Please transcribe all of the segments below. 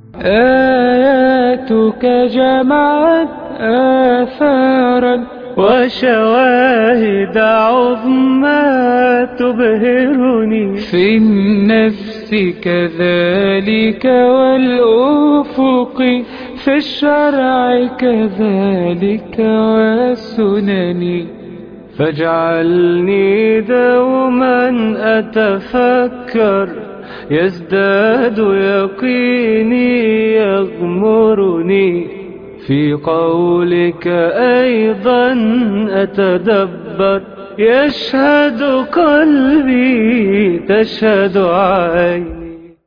آياتك جمعت آثارا وشواهد عظمى تبهرني في النفس كذلك والأفق في الشرع كذلك والسنن فاجعلني دوما أتفكر يزداد يقيني يغمرني في قولك أيضا أتدبر يشهد قلبي تشهد عيني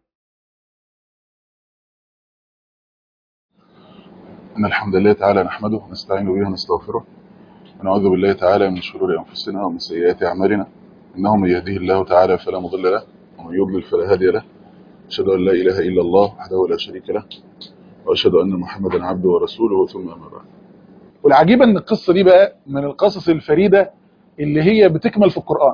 إن الحمد لله تعالى نحمده ونستعين به ونستغفره ونعوذ بالله تعالى من شرور أنفسنا ومن سيئات أعمالنا إنه من يهديه الله تعالى فلا مضل له ومن يضلل فلا هادي له أشهد أن لا إله إلا الله وحده لا شريك له وأشهد أن محمدا عبده ورسوله ثم أما بعد والعجيب أن القصة دي بقى من القصص الفريدة اللي هي بتكمل في القرآن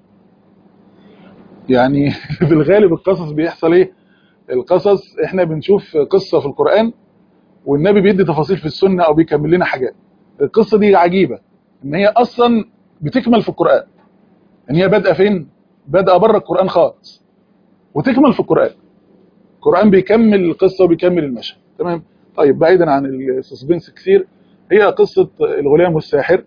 يعني في الغالب القصص بيحصل إيه القصص إحنا بنشوف قصة في القرآن والنبي بيدي تفاصيل في السنة أو بيكمل لنا حاجات القصة دي عجيبة إن هي أصلا بتكمل في القرآن إن هي بادئه فين بادئه بره القرآن خالص وتكمل في القرآن القرآن بيكمل القصة وبيكمل المشهد تمام طيب بعيدا عن السسبنس كثير هي قصة الغلام والساحر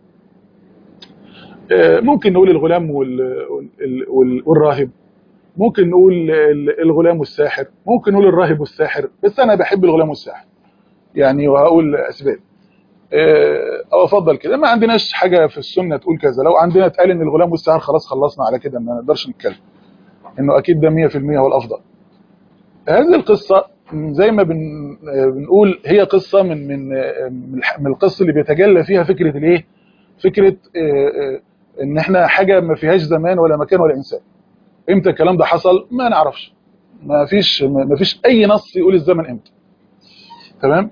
ممكن نقول الغلام والراهب ممكن نقول الغلام والساحر ممكن نقول الراهب والساحر بس أنا بحب الغلام والساحر يعني وهقول أسباب او افضل كده ما عندناش حاجة في السنة تقول كذا لو عندنا اتقال ان الغلام والساحر خلاص خلصنا على كده ما نقدرش نتكلم انه اكيد ده 100% هو الافضل هذه القصة زي ما بن بنقول هي قصة من من من القصة اللي بيتجلى فيها فكرة الايه فكرة ان احنا حاجة ما فيهاش زمان ولا مكان ولا انسان امتى الكلام ده حصل ما نعرفش ما فيش ما فيش اي نص يقول الزمن امتى تمام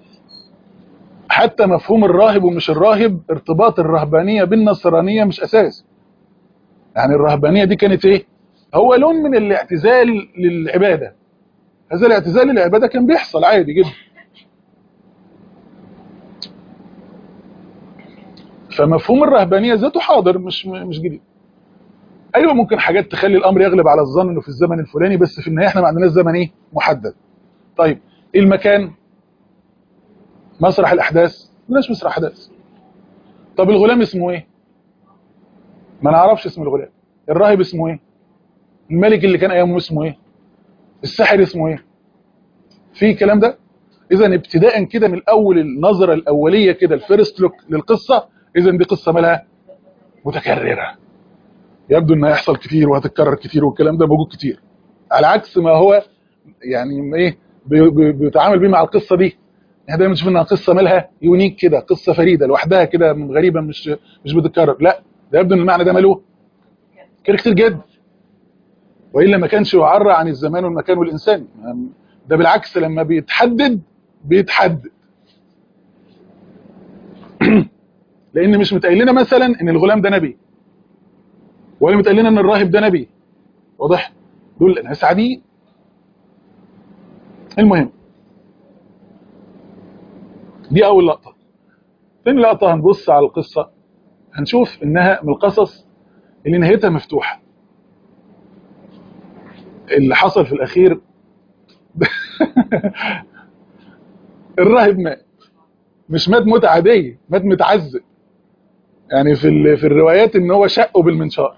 حتى مفهوم الراهب ومش الراهب ارتباط الرهبانية بالنصرانية مش اساس يعني الرهبانية دي كانت ايه هو لون من الاعتزال للعبادة هذا الاعتزال للعبادة كان بيحصل عادي جدا فمفهوم الرهبانية ذاته حاضر مش مش جديد ايوه ممكن حاجات تخلي الامر يغلب على الظن انه في الزمن الفلاني بس في النهايه احنا ما عندناش زمن ايه محدد طيب المكان مسرح الاحداث ملاش مسرح احداث طب الغلام اسمه ايه ما نعرفش اسم الغلام الراهب اسمه ايه الملك اللي كان ايامه اسمه ايه الساحر اسمه ايه في الكلام ده اذا ابتداء كده من الاول النظره الاوليه كده الفيرست لوك للقصه اذا دي قصه مالها متكرره يبدو انها هيحصل كتير وهتتكرر كتير والكلام ده موجود كتير على عكس ما هو يعني ايه بيتعامل بيه مع القصه دي احنا دايما بنشوف انها قصه مالها يونيك كده قصه فريده لوحدها كده غريبه مش مش بتتكرر لا ده يبدو ان المعنى ده ماله كتير كتير جدا والا ما كانش يعرى عن الزمان والمكان والانسان ده بالعكس لما بيتحدد بيتحدد لان مش متقال لنا مثلا ان الغلام ده نبي ولا متقال لنا ان الراهب ده نبي واضح دول ناس عاديين المهم دي اول لقطه ثاني لقطه هنبص على القصه هنشوف انها من القصص اللي نهايتها مفتوحه اللي حصل في الاخير الراهب مات مش مات موت عاديه مات متعذب يعني في في الروايات ان هو شقه بالمنشار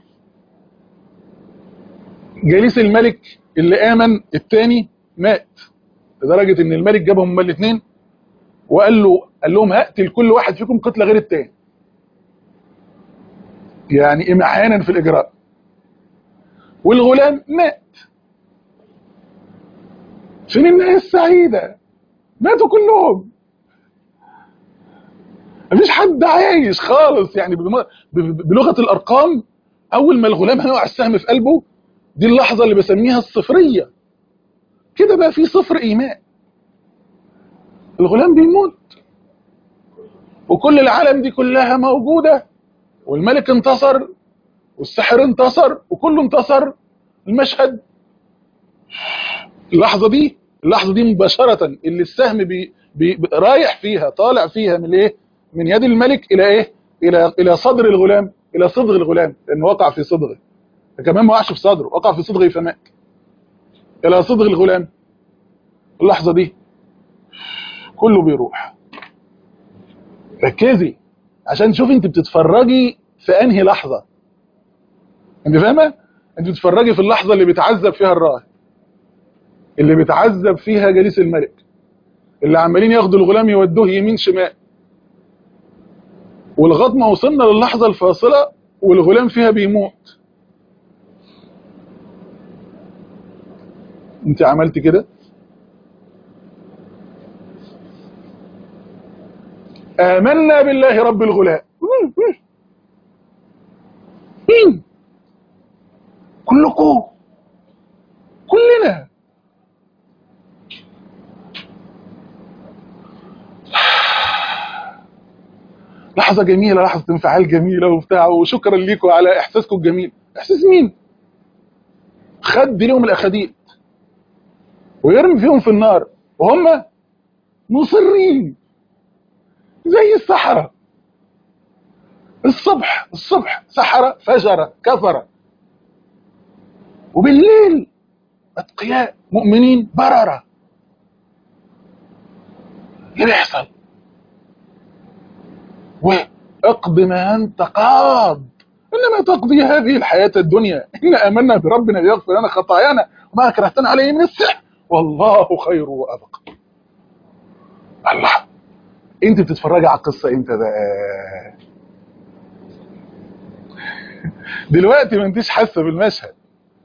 جليس الملك اللي امن الثاني مات لدرجه ان الملك جابهم هما الاثنين وقال له قال لهم هقتل كل واحد فيكم قتله غير الثاني يعني امعانا في الاجراء والغلام مات فين الناس السعيده ماتوا كلهم مفيش حد عايش خالص يعني بلغه الارقام اول ما الغلام هيقع السهم في قلبه دي اللحظه اللي بسميها الصفريه كده بقى في صفر ايمان الغلام بيموت وكل العالم دي كلها موجوده والملك انتصر والسحر انتصر وكله انتصر المشهد اللحظه دي اللحظه دي مباشره اللي السهم بي بي رايح فيها طالع فيها من ايه من يد الملك الى ايه الى الى صدر الغلام الى صدغ الغلام لانه وقع في صدغه كمان ما وقعش في صدره وقع في صدغه فمات الى صدغ الغلام اللحظه دي كله بيروح ركزي عشان تشوفي انت بتتفرجي في انهي لحظه انت فاهمه انت بتتفرجي في اللحظه اللي بيتعذب فيها الراهب اللي بيتعذب فيها جليس الملك اللي عمالين ياخدوا الغلام يودوه يمين شمال ولغايه ما وصلنا للحظه الفاصله والغلام فيها بيموت انت عملت كده آمنا بالله رب الغلام مين كلكم كلنا لحظة جميلة لحظة انفعال جميلة وبتاع وشكرا ليكم على احساسكم الجميل احساس مين خد لهم الاخاديد ويرمي فيهم في النار وهم مصرين زي السحرة الصبح الصبح سحرة فجر كفر وبالليل اتقياء مؤمنين بررة اللي بيحصل واقض ما انت قاض انما تقضي هذه الحياة الدنيا ان امنا بربنا ليغفر لنا خطايانا وما اكرهتنا عليه من السحر والله خير وابقى الله انت بتتفرجي على القصه امتى بقى دلوقتي ما انتش حاسه بالمشهد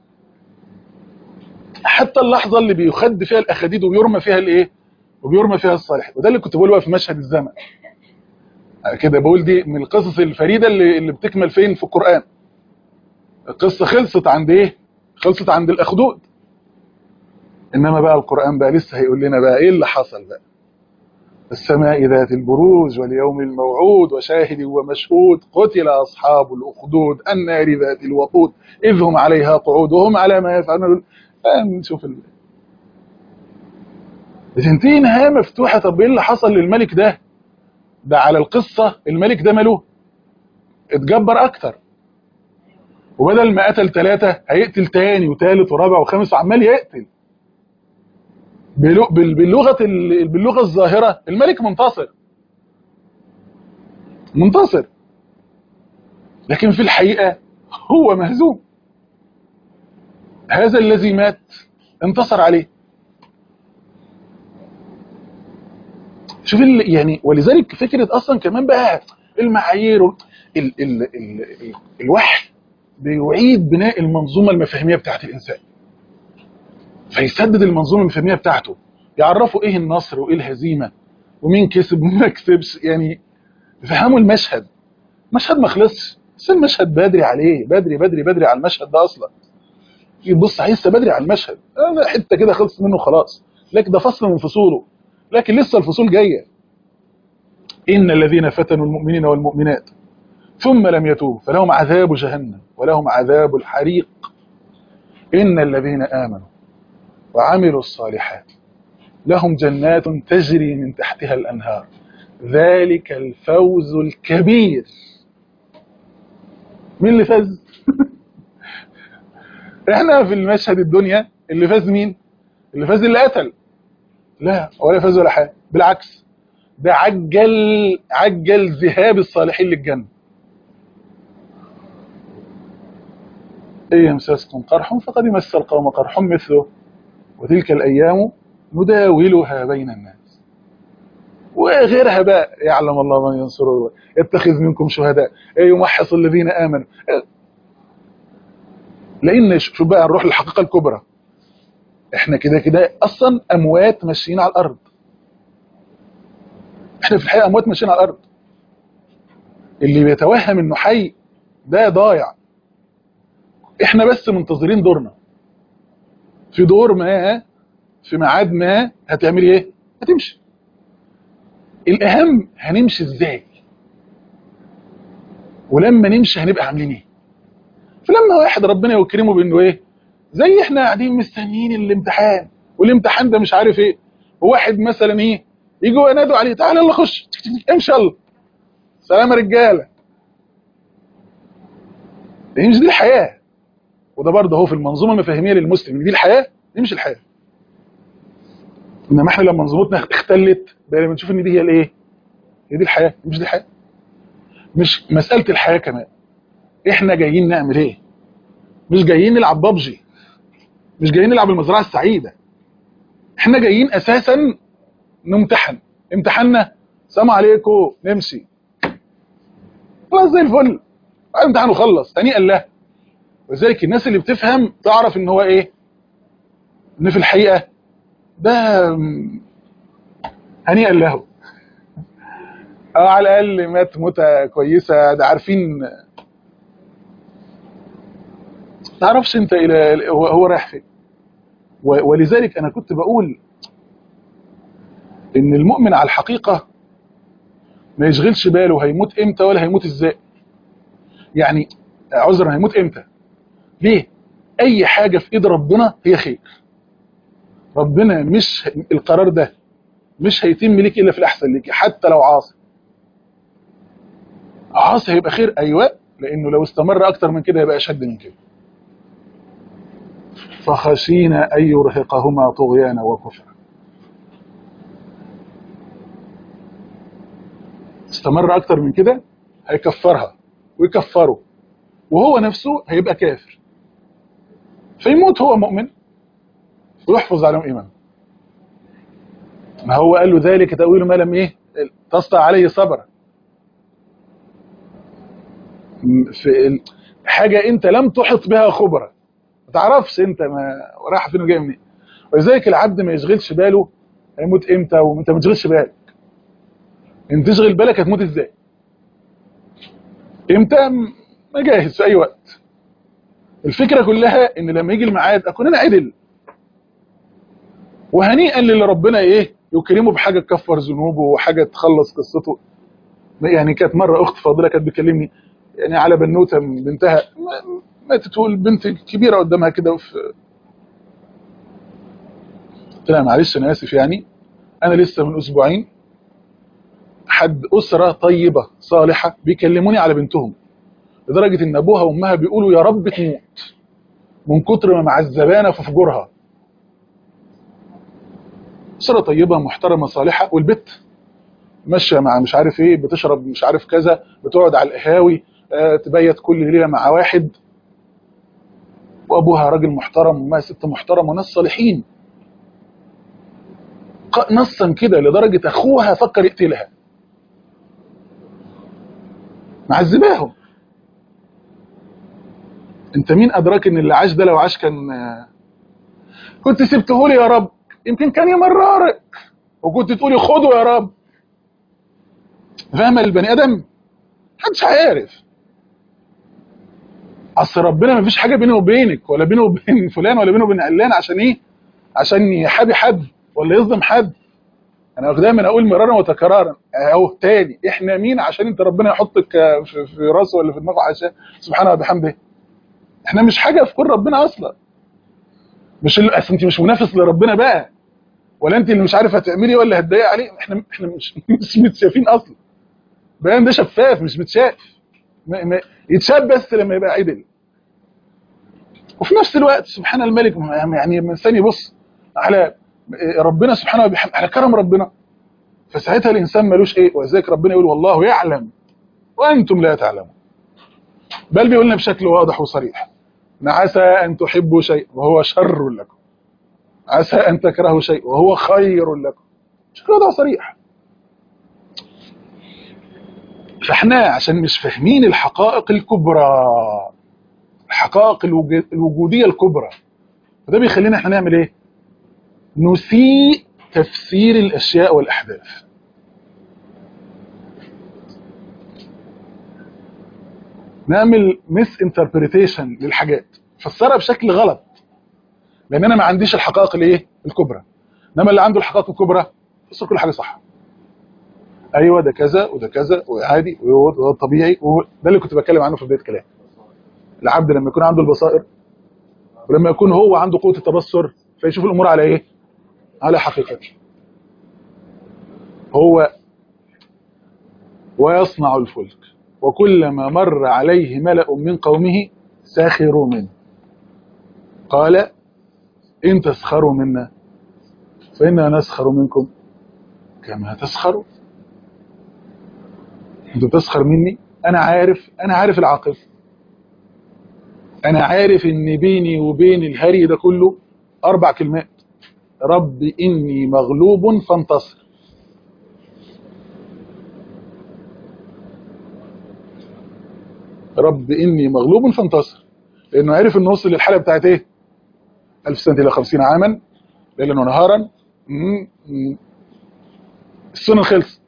حتى اللحظه اللي بيخد فيها الاخاديد وبيرمى فيها الايه وبيرمى فيها الصالح وده اللي كنت بقوله بقى في مشهد الزمن كده بقول دي من القصص الفريده اللي, اللي بتكمل فين في القران القصه خلصت عند ايه خلصت عند الاخدود انما بقى القران بقى لسه هيقول لنا بقى ايه اللي حصل بقى السماء ذات البروج واليوم الموعود وشاهد ومشهود قتل أصحاب الأخدود النار ذات الوقود إذ هم عليها قعود وهم على ما يفعلون نشوف ال... بتنتهي نهاية مفتوحة طب ايه اللي حصل للملك ده ده على القصة الملك ده ماله اتجبر أكتر وبدل ما قتل ثلاثة هيقتل تاني وثالث ورابع وخامس وعمال يقتل باللغة باللغة الظاهرة الملك منتصر منتصر لكن في الحقيقة هو مهزوم هذا الذي مات انتصر عليه شوف يعني ولذلك فكرة أصلا كمان بقى المعايير ال ال ال ال الوحي بيعيد بناء المنظومة المفاهيمية بتاعت الإنسان فيسدد المنظومه الفهميه بتاعته يعرفوا ايه النصر وايه الهزيمه ومين كسب ومين ما كسبش يعني يفهموا المشهد المشهد ما خلصش بس المشهد بدري عليه بدري بدري بدري على المشهد ده اصلا يبص لسه بدري على المشهد انا حته كده خلص منه خلاص لكن ده فصل من فصوله لكن لسه الفصول جايه ان الذين فتنوا المؤمنين والمؤمنات ثم لم يتوبوا فلهم عذاب جهنم ولهم عذاب الحريق ان الذين امنوا وعملوا الصالحات لهم جنات تجري من تحتها الأنهار ذلك الفوز الكبير مين اللي فاز احنا في المشهد الدنيا اللي فاز مين اللي فاز اللي قتل لا ولا فاز ولا حاجه بالعكس ده عجل عجل ذهاب الصالحين للجنه ايه يمسسكم قرح فقد مس القوم قرح مثله وتلك الأيام نداولها بين الناس وغيرها بقى يعلم الله من ينصره يتخذ منكم شهداء يمحص الذين آمنوا لأن شوف بقى نروح للحقيقة الكبرى احنا كده كده أصلا أموات ماشيين على الأرض احنا في الحقيقة أموات ماشيين على الأرض اللي بيتوهم انه حي ده ضايع احنا بس منتظرين دورنا في دور ما في ميعاد ما هتعملي ايه هتمشي الاهم هنمشي ازاي ولما نمشي هنبقى عاملين ايه فلما واحد ربنا يكرمه بانه ايه زي احنا قاعدين مستنيين الامتحان والامتحان ده مش عارف ايه وواحد مثلا ايه يجوا ينادوا عليه تعالى يلا خش امشي يلا سلام يا رجاله دي مش دي الحياه وده برضه هو في المنظومه المفاهيميه للمسلم دي الحياه دي مش الحياه انما احنا لما منظومتنا اختلت بقينا بنشوف ان دي هي الايه هي دي الحياه مش دي الحياه مش مساله الحياه كمان احنا جايين نعمل ايه مش جايين نلعب بابجي مش جايين نلعب المزرعه السعيده احنا جايين اساسا نمتحن امتحاننا سلام عليكم نمشي خلاص زي الفل امتحان وخلص هنيئا له ولذلك الناس اللي بتفهم تعرف ان هو ايه ان في الحقيقه ده هنيئا له اه على الاقل مات موته كويسه ده عارفين تعرفش انت الى هو, هو رايح فين ولذلك انا كنت بقول ان المؤمن على الحقيقه ما يشغلش باله هيموت امتى ولا هيموت ازاي يعني عذرا هيموت امتى ليه اي حاجه في ايد ربنا هي خير ربنا مش القرار ده مش هيتم ليك الا في الاحسن ليك حتى لو عاصي عاصي هيبقى خير ايوه لانه لو استمر اكتر من كده هيبقى اشد من كده فخشينا ان يرهقهما طغيانا وكفرا استمر اكتر من كده هيكفرها ويكفره وهو نفسه هيبقى كافر فيموت هو مؤمن ويحفظ عليهم ايمانه ما هو قال له ذلك تأويل ما لم ايه تسطع عليه صبرا في حاجة انت لم تحط بها خبرة ما تعرفش انت ما رايح فين وجاي منين ولذلك العبد ما يشغلش باله هيموت امتى وانت ما تشغلش بالك انت تشغل بالك هتموت ازاي امتى ما جاهز في اي وقت الفكرة كلها ان لما يجي الميعاد اكون انا عدل وهنيئا للي ربنا ايه يكرمه بحاجة تكفر ذنوبه وحاجة تخلص قصته يعني كانت مرة اخت فاضلة كانت بتكلمني يعني على بنوته من بنتها ماتت تقول بنت كبيرة قدامها كده وفي قلت لها معلش انا اسف يعني انا لسه من اسبوعين حد اسرة طيبة صالحة بيكلموني على بنتهم لدرجة ان ابوها وامها بيقولوا يا رب تموت من كتر ما معذبانا في فجورها أسرة طيبة محترمة صالحة والبت ماشية مع مش عارف ايه بتشرب مش عارف كذا بتقعد على القهاوي آه تبيت كل ليلة مع واحد وابوها راجل محترم وما ست محترم وناس صالحين نصا كده لدرجة اخوها فكر يقتلها معذباهم انت مين ادراك ان اللي عاش ده لو عاش كان كنت سبته لي يا رب يمكن كان يمررك وكنت تقولي خده يا رب فاهمه البني ادم محدش عارف اصل ربنا ما فيش حاجه بينه وبينك ولا بينه وبين فلان ولا بينه وبين علان عشان ايه عشان يحابي حد ولا يظلم حد انا دايما اقول مرارا وتكرارا اهو تاني احنا مين عشان انت ربنا يحطك في, في راسه ولا في دماغه عشان سبحانه وبحمده احنا مش حاجه في كل ربنا اصلا مش اللي اصل انت مش منافس لربنا بقى ولا انت اللي مش عارفه هتعملي ولا هتضايق عليه احنا احنا مش مش متشافين اصلا بيان ده شفاف مش متشاف يتشاف بس لما يبقى عدل وفي نفس الوقت سبحان الملك يعني الانسان يبص على ربنا سبحانه وبحمده على كرم ربنا فساعتها الانسان ملوش ايه ولذلك ربنا يقول والله يعلم وانتم لا تعلمون بل بيقولنا بشكل واضح وصريح ان عسى ان تحبوا شيء وهو شر لكم عسى ان تكرهوا شيء وهو خير لكم بشكل واضح وصريح فاحنا عشان مش فاهمين الحقائق الكبرى الحقائق الوجوديه الكبرى فده بيخلينا احنا نعمل ايه نسيء تفسير الاشياء والاحداث نعمل مس انتربريتيشن للحاجات فسرها بشكل غلط لان انا ما عنديش الحقائق الايه الكبرى انما اللي عنده الحقائق الكبرى فسر كل حاجه صح ايوه ده كذا وده كذا وعادي وده طبيعي ده اللي كنت بتكلم عنه في بدايه كلامي العبد لما يكون عنده البصائر ولما يكون هو عنده قوه التبصر فيشوف الامور على ايه على حقيقته هو ويصنع الفلك وكلما مر عليه ملأ من قومه ساخروا منه قال إن تسخروا منا فإنا نسخر منكم كما تسخروا انت تسخر مني انا عارف انا عارف العاقبه انا عارف ان بيني وبين الهري ده كله اربع كلمات رب اني مغلوب فانتصر رب اني مغلوب فانتصر لانه عرف انه وصل للحاله بتاعت ايه الف سنه الى خمسين عاما ليلا ونهارا م- م- السنه خلص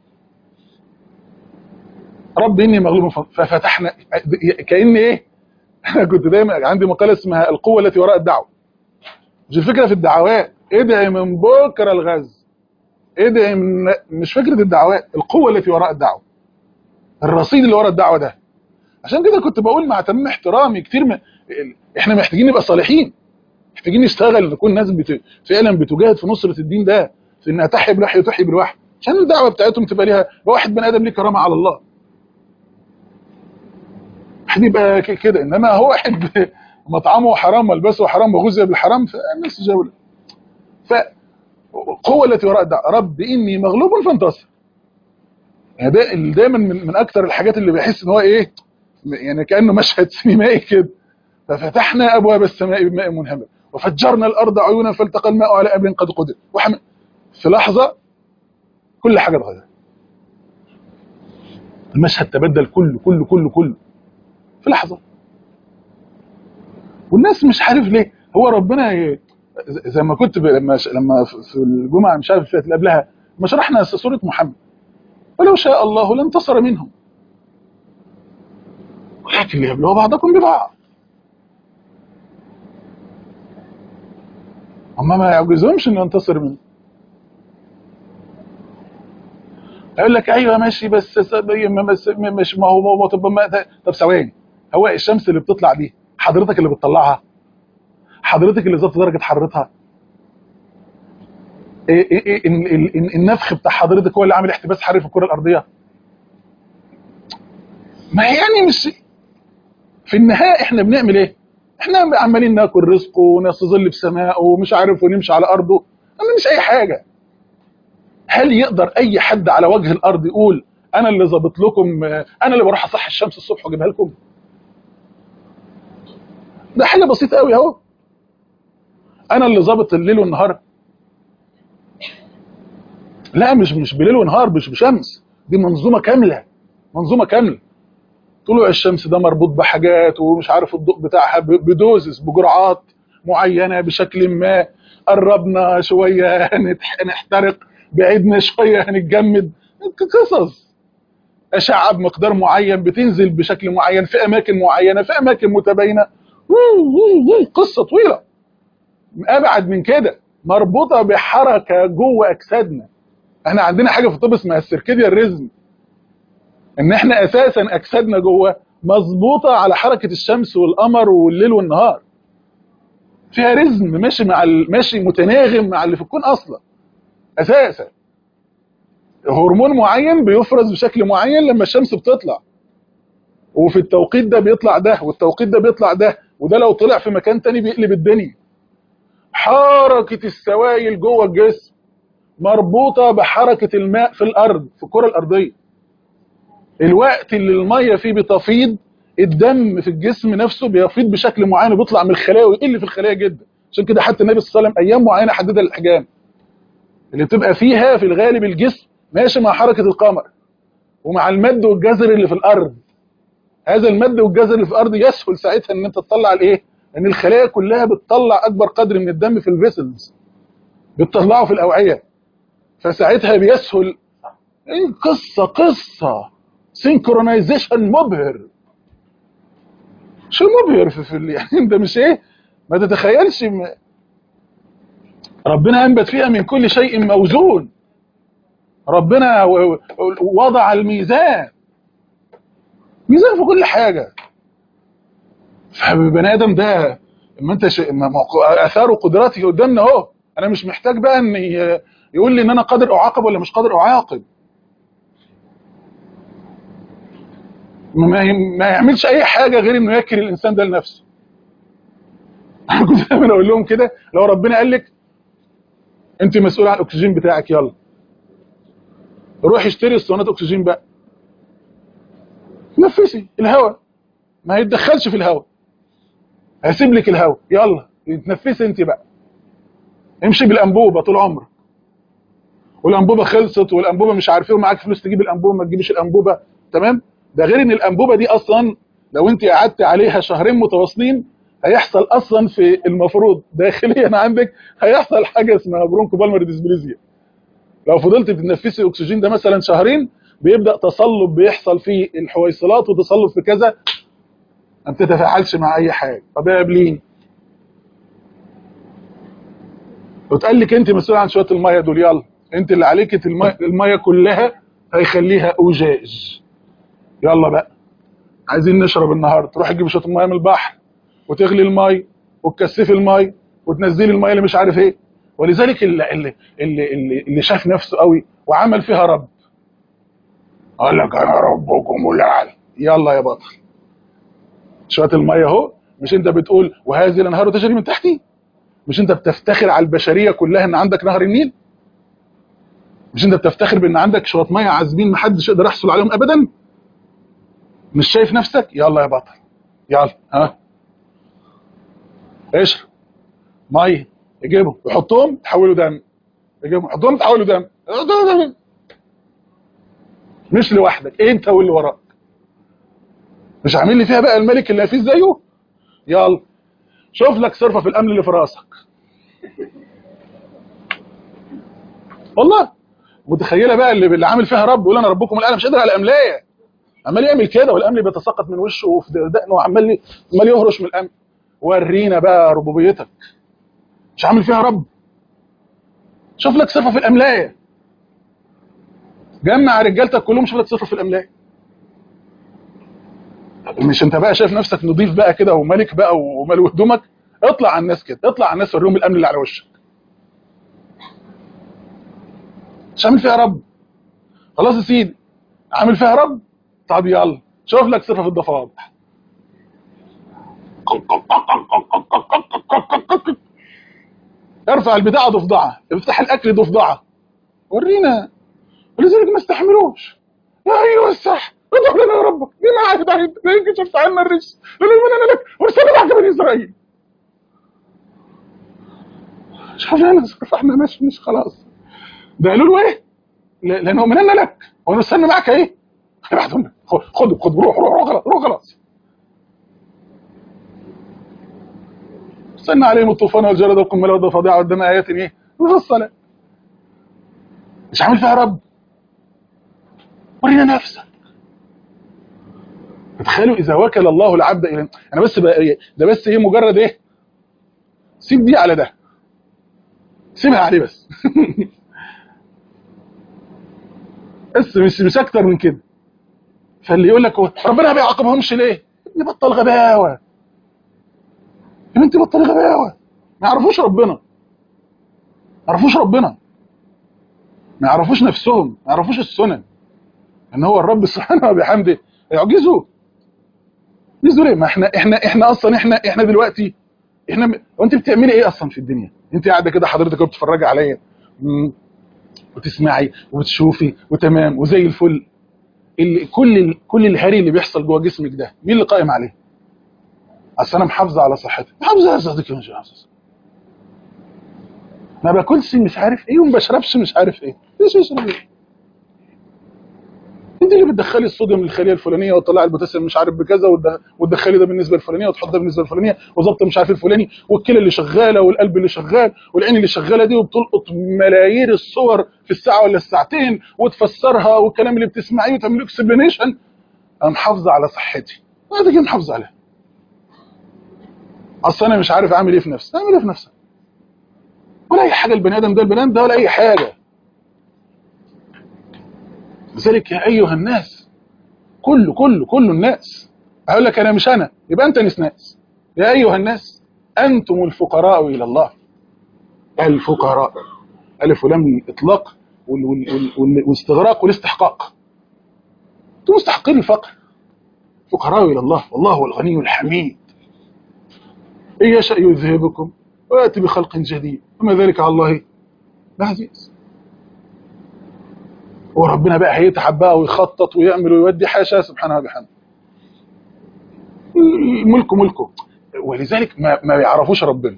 رب اني مغلوب ف- ففتحنا كان ايه انا كنت دايما عندي مقاله اسمها القوه التي وراء الدعوه مش الفكره في الدعوات ادعي من بكره الغز ادعي من مش فكره الدعوات القوه التي وراء الدعوه الرصيد اللي وراء الدعوه ده عشان كده كنت بقول مع تمام احترامي كتير من احنا محتاجين نبقى صالحين محتاجين نشتغل نكون ناس بت... فعلا بتجاهد في نصره الدين ده في انها تحيي بالوحي وتحيي بالوحي عشان الدعوه بتاعتهم تبقى ليها واحد بني ادم ليه كرامه على الله واحد يبقى ك- كده انما هو واحد ب- مطعمه حرام ملبسه حرام وغذي بالحرام فالناس جوله فالقوه التي وراء الدعوه رب اني مغلوب فانتصر يعني ده ال- دايما من, من اكتر الحاجات اللي بحس ان هو ايه يعني كانه مشهد سينمائي كده ففتحنا ابواب السماء بماء منهمر وفجرنا الارض عيونا فالتقى الماء على امر قد قدر وحم... في لحظه كل حاجه اتغيرت المشهد تبدل كله كله كله كله في لحظه والناس مش عارف ليه هو ربنا ي... ز- زي ما كنت ب... لما ش... لما في في الجمعه مش عارف اللي قبلها ما شرحنا سوره محمد ولو شاء الله لانتصر منهم ولكن ليبلو بعضكم ببعض هم ما يعجزهمش انه ينتصر منه يقول لك ايوه ماشي بس س- ما- بس ما- مش ما هو ما هو- طب ما ده- طب ثواني هو الشمس اللي بتطلع دي حضرتك اللي بتطلعها حضرتك اللي ظبط درجه حرارتها إيه إيه إيه ال- ال- ال- النفخ بتاع حضرتك هو اللي عامل احتباس حراري في الكره الارضيه ما هي يعني مش في النهايه احنا بنعمل ايه احنا عمالين ناكل رزقه ونستظل بسمائه ومش عارف ونمشي على ارضه انا مش اي حاجه هل يقدر اي حد على وجه الارض يقول انا اللي ظابط لكم آه، انا اللي بروح اصحي الشمس الصبح واجيبها لكم ده حاجه بسيطه قوي اهو انا اللي ظابط الليل والنهار لا مش مش بليل ونهار مش بشمس دي منظومه كامله منظومه كامله طلوع الشمس ده مربوط بحاجات ومش عارف الضوء بتاعها ب- بدوزس بجرعات معينه بشكل ما قربنا شويه هنتح- هنحترق بعدنا شويه هنتجمد قصص اشعه بمقدار معين بتنزل بشكل معين في اماكن معينه في اماكن متباينه وو وو وو، قصه طويله ابعد من كده مربوطه بحركه جوه اجسادنا احنا عندنا حاجه في الطب اسمها السيركيديان ريزم ان احنا اساسا اجسادنا جوه مظبوطه على حركه الشمس والقمر والليل والنهار فيها رزم ماشي مع ال- ماشي متناغم مع اللي في الكون اصلا اساسا هرمون معين بيفرز بشكل معين لما الشمس بتطلع وفي التوقيت ده بيطلع ده والتوقيت ده بيطلع ده وده لو طلع في مكان تاني بيقلب الدنيا حركة السوائل جوه الجسم مربوطة بحركة الماء في الأرض في الكرة الأرضية الوقت اللي المية فيه بتفيض الدم في الجسم نفسه بيفيض بشكل معين وبيطلع من الخلايا ويقل في الخلايا جدا عشان كده حتى النبي صلى الله عليه وسلم أيام معينة حددها للأحجام اللي بتبقى فيها في الغالب الجسم ماشي مع حركة القمر ومع المد والجزر اللي في الأرض هذا المد والجزر اللي في الأرض يسهل ساعتها ان انت تطلع الايه ان الخلايا كلها بتطلع اكبر قدر من الدم في الفيسلز بتطلعه في الاوعيه فساعتها بيسهل إيه قصه قصه سينكرونايزيشن مبهر شو مبهر في, في ال- يعني انت مش ايه ما تتخيلش م... ربنا انبت فيها من كل شيء موزون ربنا و- و- وضع الميزان ميزان في كل حاجه فالبني ادم ده اما انت ش... ما ما هو اثار قدراته قدامنا اهو انا مش محتاج بقى ان ي- يقول لي ان انا قادر اعاقب ولا مش قادر اعاقب ما ما يعملش اي حاجه غير انه يكل الانسان ده لنفسه انا كنت دايما اقول لهم كده لو ربنا قال لك انت مسؤول عن الاكسجين بتاعك يلا روح اشتري اسطوانات اكسجين بقى نفسي الهواء ما يتدخلش في الهواء هسيب لك الهواء يلا تنفسي انت بقى امشي بالانبوبه طول عمرك والانبوبه خلصت والانبوبه مش عارف ايه ومعاك فلوس تجيب الانبوبه ما تجيبش الانبوبه تمام ده غير ان الانبوبه دي اصلا لو انت قعدت عليها شهرين متواصلين هيحصل اصلا في المفروض داخليا عندك هيحصل حاجه اسمها برونكو بالمر ديسبليزيا لو فضلت بتنفسي الاكسجين ده مثلا شهرين بيبدا تصلب بيحصل في الحويصلات وتصلب في كذا ما بتتفاعلش مع اي حاجه طب يا قابلين وتقال لك انت مسؤول عن شويه الميه دول يلا انت اللي عليك الميه, المية كلها هيخليها اوجاج يلا بقى عايزين نشرب النهارده تروح تجيب شويه الميه من البحر وتغلي الميه وتكثفي الميه وتنزلي الميه اللي مش عارف ايه ولذلك اللي اللي اللي, اللي, اللي شاف نفسه قوي وعمل فيها رب قال لك انا ربكم الاعلى يلا يا بطل شويه الميه اهو مش انت بتقول وهذه الانهار تجري من تحتي مش انت بتفتخر على البشريه كلها ان عندك نهر النيل مش انت بتفتخر بان عندك شويه ميه عازبين محدش يقدر يحصل عليهم ابدا مش شايف نفسك يلا يا بطل يلا ها اشرب ميه يجيبهم يحطهم تحولوا دم يجيبهم يحطهم تحولوا دم مش لوحدك انت واللي وراك مش عامل لي فيها بقى الملك اللي فيه زيه يلا شوف لك صرفه في الامن اللي في راسك والله متخيله بقى اللي اللي عامل فيها رب يقول انا ربكم الاعلى مش قادر على الاملايه عمال يعمل كده والامن بيتساقط من وشه وفي دقنه وعمال عمال يهرش من الامن ورينا بقى ربوبيتك مش عامل فيها رب شوف لك صفه في الاملايه جمع رجالتك كلهم شوف لك صفه في الاملايه مش انت بقى شايف نفسك نضيف بقى كده وملك بقى ومالو هدومك اطلع على الناس كده اطلع على الناس وريهم الامن اللي على وشك مش عامل فيها رب خلاص يا سيدي عامل فيها رب طب يلا شوف لك صفه في الضفادع ارفع البتاعه ضفدعه افتح الاكل ضفدعه ورينا ولذلك ما استحملوش يا ايها السح ادعو لنا يا ربك بما عهد عهد لا ينكشف عنا الرجس لا نؤمن لك وارسلنا معك بني اسرائيل شوف انا احنا مش مش خلاص ده قالوا له ايه لنؤمنن لك ونرسلنا معك ايه بعدهم خد خد روح روح روح خلاص روح خلاص ارسلنا عليهم الطوفان والجرد والقمل والضفادع والدم ايات ايه مفصله مش عامل فيها رب ورينا نفسك تخيلوا اذا وكل الله العبد الى انا بس بقى ده بس ايه مجرد ايه سيب دي على ده سيبها عليه بس بس مش مش اكتر من كده فاللي يقول لك ربنا ما بيعاقبهمش ليه ابني بطل غباوه يا انت بطل غباوه ما يعرفوش ربنا ما يعرفوش ربنا ما يعرفوش نفسهم ما يعرفوش السنن ان هو الرب سبحانه وبحمده يعجزوا يعجزوا ليه ما احنا احنا احنا اصلا احنا احنا دلوقتي احنا م... وانت بتعملي ايه اصلا في الدنيا انت قاعده كده حضرتك وبتتفرجي عليا وتسمعي وتشوفي وتمام وزي الفل اللي كل ال... كل الهري اللي بيحصل جوه جسمك ده مين اللي قائم عليه اصل انا محافظه على صحتي محافظه على صحتك مش محافظه ما باكلش مش عارف ايه وما بشربش مش عارف ايه ليش اشرب ايه انت اللي بتدخلي الصوديوم للخليه الفلانيه وتطلعي البوتاسيوم مش عارف بكذا وتدخلي ده بالنسبه الفلانيه وتحط ده بالنسبه الفلانيه وظبط مش عارف الفلاني والكلى اللي شغاله والقلب اللي شغال والعين اللي شغاله دي وبتلقط ملايير الصور في الساعه ولا الساعتين وتفسرها والكلام اللي بتسمعيه وتعمل اكسبلانيشن انا محافظه على صحتي هذا كده محافظه عليها اصل انا مش عارف اعمل ايه في نفسي اعمل ايه في نفسك ولا اي حاجه البني ادم ده البني ادم ده ولا اي حاجه لذلك يا ايها الناس كل كل كل الناس اقول لك انا مش انا يبقى انت ناس ناس يا ايها الناس انتم الفقراء الى الله الفقراء الف ولام الاطلاق وال- وال- وال- وال- والاستغراق والاستحقاق انتم مستحقين الفقر فقراء الى الله والله هو الغني الحميد ان يشاء يذهبكم وياتي بخلق جديد وما ذلك على الله بعزيز وربنا بقى هيتعب بقى ويخطط ويعمل ويودي حاشا سبحانه وبحمده ملكه ملكه ولذلك ما, ما يعرفوش ربنا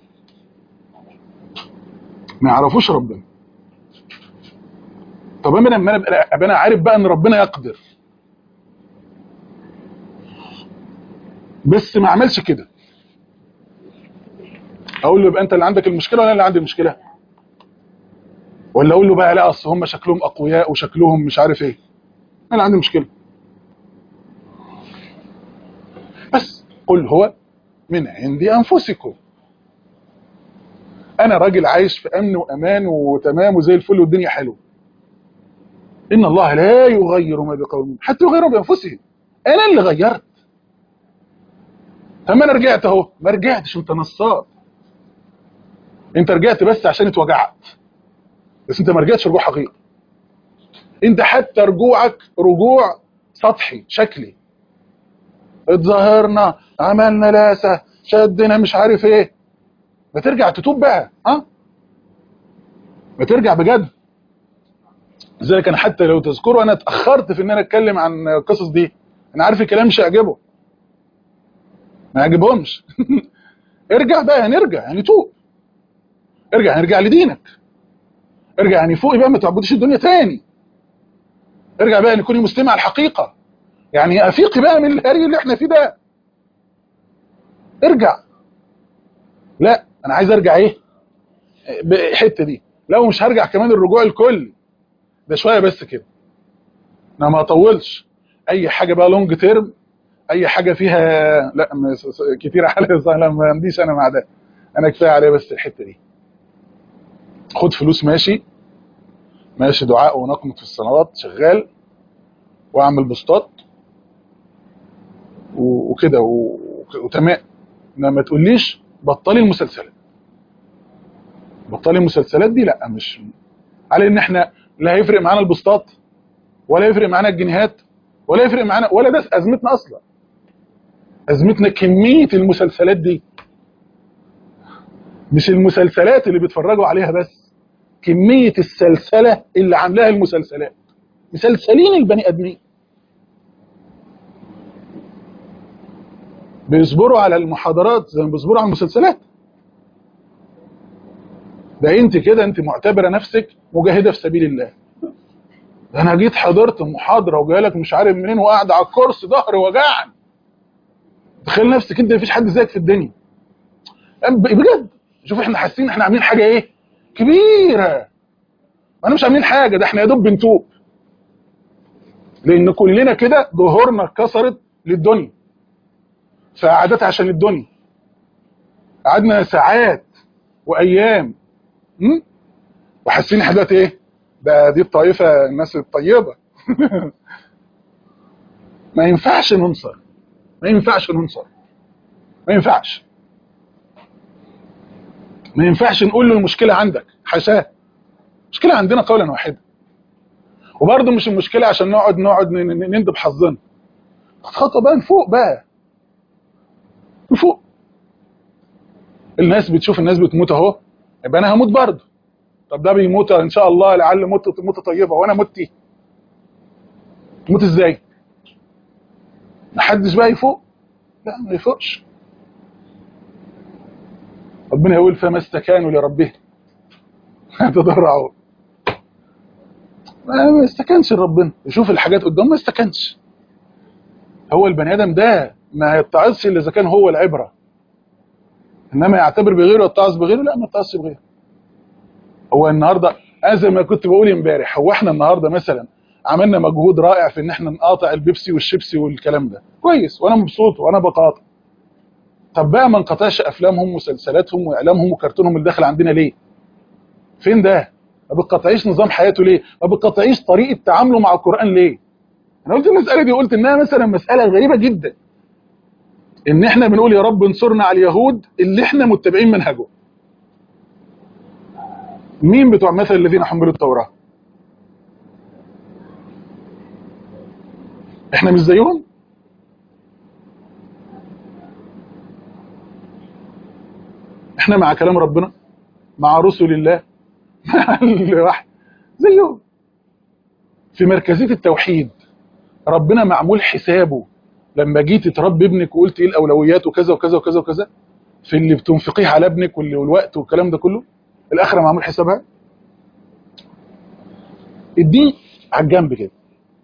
ما يعرفوش ربنا طب انا لما انا أبقى- أبقى انا عارف بقى ان ربنا يقدر بس ما عملش كده اقول له يبقى انت اللي عندك المشكله ولا أنا اللي عندي المشكله ولا اقول له بقى لا اصل هم شكلهم اقوياء وشكلهم مش عارف ايه انا اللي عندي مشكله بس قل هو من عند انفسكم انا راجل عايش في امن وامان وتمام وزي الفل والدنيا حلوه ان الله لا يغير ما بقوم حتى يغيروا بانفسهم انا اللي غيرت طب ما انا رجعت اهو ما رجعتش انت نصاب انت رجعت بس عشان اتوجعت بس انت ما رجعتش رجوع حقيقي انت حتى رجوعك رجوع سطحي شكلي اتظاهرنا عملنا لاسه شدنا مش عارف ايه ما ترجع تتوب بقى ها ما ترجع بجد لذلك انا حتى لو تذكروا انا اتاخرت في ان انا اتكلم عن القصص دي انا عارف الكلام مش هيعجبه ما يعجبهمش ارجع بقى يعني ارجع يعني توب ارجع يعني ارجع لدينك ارجع يعني فوق بقى ما تعبدش الدنيا تاني ارجع بقى يعني كوني مسلمة على الحقيقة يعني افيقي بقى من الهري اللي احنا فيه ده ارجع لا انا عايز ارجع ايه الحته دي لو مش هرجع كمان الرجوع الكلي ده شويه بس كده انا ما اطولش اي حاجه بقى لونج تيرم اي حاجه فيها لا م- س- س- كتير عليا صح لا ما عنديش انا مع ده انا كفايه عليا بس الحته دي خد فلوس ماشي ماشي دعاء ونقمة في الصلوات شغال واعمل بوستات و- وكده و- وتمام انما ما تقوليش بطلي المسلسلات بطلي المسلسلات دي لا مش على ان احنا لا هيفرق معانا البوستات ولا يفرق معانا الجنيهات ولا يفرق معانا ولا ده ازمتنا اصلا ازمتنا كميه المسلسلات دي مش المسلسلات اللي بيتفرجوا عليها بس كميه السلسله اللي عاملاها المسلسلات مسلسلين البني ادمين بيصبروا على المحاضرات زي ما بيصبروا على المسلسلات ده انت كده انت معتبره نفسك مجاهده في سبيل الله ده انا جيت حضرت محاضره وجايلك مش عارف منين وقاعد على الكرسي ظهري وجعني تخيل نفسك انت مفيش حد زيك في الدنيا ب- بجد شوف احنا حاسين احنا عاملين حاجه ايه كبيره انا مش عاملين حاجه ده احنا يا دوب بنتوب لان كلنا كده ظهورنا اتكسرت للدنيا فقعدت عشان الدنيا قعدنا ساعات وايام م? وحاسين احنا دلوقتي ايه ده دي الطائفه الناس الطيبه ما ينفعش ننصر ما ينفعش ننصر ما ينفعش ما ينفعش نقول له المشكله عندك حاشاه المشكله عندنا قولا واحدا وبرضه مش المشكله عشان نقعد نقعد ن- ن- نندب حظنا خطوه بقى نفوق بقى نفوق الناس بتشوف الناس بتموت اهو يبقى انا هموت برضه طب ده بيموت ان شاء الله لعل موت موت طيبه وانا متي موت ازاي محدش بقى يفوق لا ما يفوقش ربنا يقول فما استكانوا لربهم يتضرعوا ما ما استكانش لربنا يشوف الحاجات قدامه ما استكانش هو البني ادم ده ما يتعظش الا اذا كان هو العبره انما يعتبر بغيره ويتعظ بغيره لا ما يتعظش بغيره هو النهارده انا زي ما كنت بقول امبارح هو احنا النهارده مثلا عملنا مجهود رائع في ان احنا نقاطع البيبسي والشيبسي والكلام ده كويس وانا مبسوط وانا بقاطع طب بقى ما نقطعش افلامهم ومسلسلاتهم واعلامهم وكرتونهم اللي داخل عندنا ليه فين ده ما بتقطعيش نظام حياته ليه ما بتقطعيش طريقه تعامله مع القران ليه انا قلت المساله دي قلت انها مثلا مساله غريبه جدا ان احنا بنقول يا رب انصرنا على اليهود اللي احنا متبعين منهجه مين بتوع مثل الذين حملوا التوراة احنا مش زيهم احنا مع كلام ربنا مع رسل الله مع الوحي زيهم في مركزية التوحيد ربنا معمول حسابه لما جيت تربي ابنك وقلت ايه الاولويات وكذا وكذا وكذا وكذا في اللي بتنفقيه على ابنك واللي- والوقت والكلام ده كله الاخره معمول حسابها الدين على الجنب كده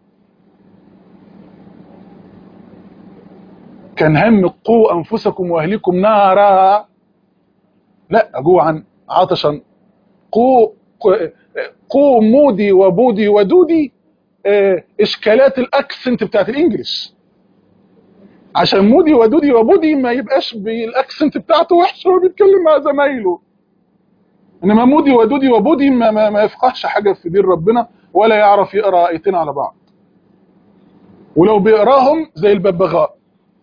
كان هم قوا انفسكم واهليكم نارا لا جوعا عطشا قوا قوا مودي وبودي ودودي آه، اشكالات الاكسنت بتاعت الانجليش عشان مودي ودودي وبودي ما يبقاش بالاكسنت بتاعته وحش وهو بيتكلم مع زمايله انما مودي ودودي وبودي ما, ما, ما يفقهش حاجه في دين ربنا ولا يعرف يقرا ايتين على بعض ولو بيقراهم زي الببغاء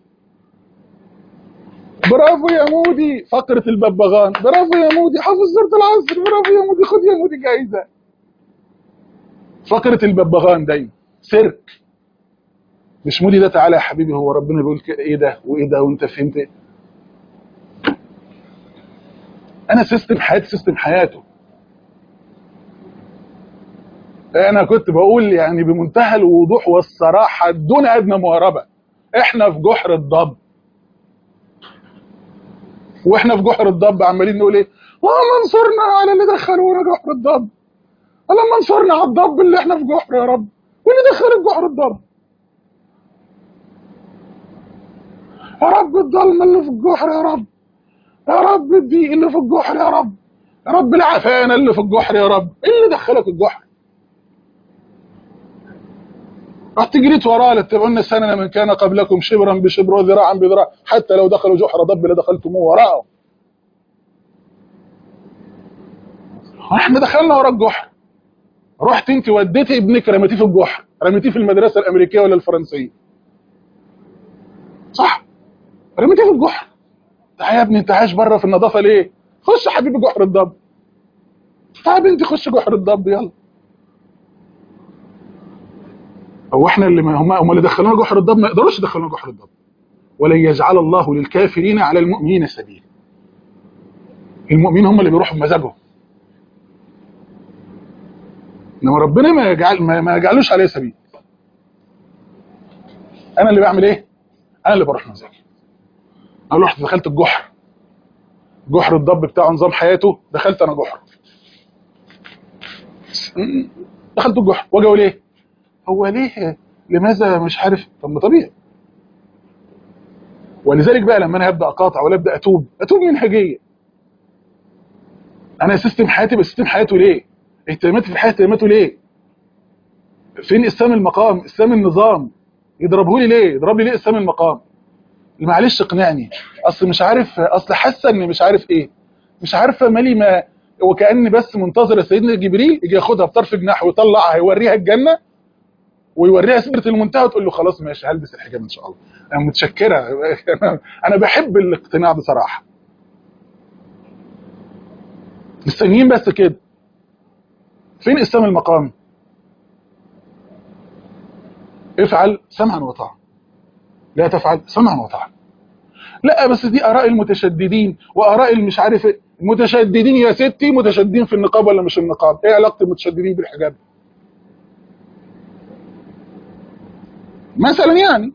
برافو يا مودي فقرة الببغان برافو يا مودي حافظ سورة العصر برافو يا مودي خد يا مودي جايزة فقرة الببغان دايما سيرك مش مودي ده تعالى يا حبيبي هو ربنا بيقول كده ايه ده وايه ده وانت فهمت ايه انا سيستم حياتي سيستم حياته انا كنت بقول يعني بمنتهى الوضوح والصراحة دون ادنى مهربة احنا في جحر الضب واحنا في جحر الضب عمالين نقول ايه اللهم انصرنا على اللي دخلونا جحر الضب اللهم انصرنا على الضب اللي احنا في جحر يا رب واللي دخل جحر الضب يا رب الضلمه اللي في الجحر يا رب يا رب الضيق اللي في الجحر يا رب يا رب العفانه اللي في الجحر يا رب ايه اللي دخلك الجحر رحت جريت وراه لاتبعون سنن من كان قبلكم شبرا بشبر وذراعا بذراع حتى لو دخلوا جحر ضب لدخلتموه وراءه احنا دخلنا ورا الجحر رحت انت وديتي ابنك رميتيه في الجحر رميتيه في المدرسه الامريكيه ولا الفرنسيه صح رميتيه في الجحر تعالى يا ابني انت عايش بره في النظافه ليه خش يا حبيبي جحر الضب تعالى يا بنتي خش جحر الضب يلا هو احنا اللي ما هم هم اللي دخلونا جحر الضب ما يقدروش يدخلونا جحر الضب ولن يجعل الله للكافرين على المؤمنين سبيلا المؤمنين هم اللي بيروحوا بمزاجهم انما ربنا ما يجعل ما, ما يجعلوش عليه سبيل انا اللي بعمل ايه انا اللي بروح مزاجي انا رحت دخلت الجحر جحر الضب بتاعه نظام حياته دخلت انا جحر دخلت الجحر واجي اقول ايه هو ليه لماذا مش عارف طب ما طبيعي ولذلك بقى لما انا هبدا اقاطع ولا ابدا اتوب اتوب منهجيه انا سيستم حياتي بس سيستم حياته ليه اهتماماتي في الحياه اهتماماته ليه فين اسلام المقام اسلام النظام يضربه لي ليه يضرب لي ليه اسلام المقام معلش اقنعني اصل مش عارف اصل حاسه اني مش عارف ايه مش عارفه مالي ما وكاني بس منتظر سيدنا جبريل يجي ياخدها بطرف جناح ويطلعها يوريها الجنه ويوريها سدره المنتهى وتقول له خلاص ماشي هلبس الحجاب ان شاء الله انا متشكره انا بحب الاقتناع بصراحه مستنيين بس كده فين اسلام المقام افعل سمعا وطاعا لا تفعل سمعا وطاعا لا بس دي اراء المتشددين واراء المش عارف ايه المتشددين يا ستي متشددين في النقاب ولا مش النقاب ايه علاقه المتشددين بالحجاب مثلا يعني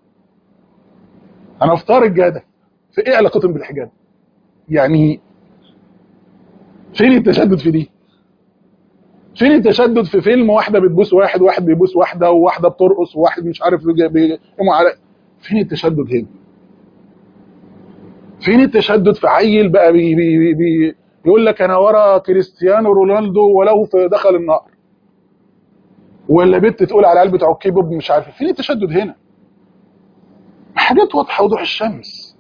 انا افطار الجاده في ايه علاقتهم بالحجاب يعني فين التشدد في دي فين التشدد في فيلم واحده بتبوس واحد واحد بيبوس واحده وواحده بترقص وواحد مش عارف بيقوموا على فين التشدد هنا فين التشدد في عيل بقى بي بي بي بيقول لك انا ورا كريستيانو رونالدو ولو في دخل النار ولا بنت تقول على العيال بتوع الكيبوب مش عارف فين التشدد هنا حاجات واضحه وضوح الشمس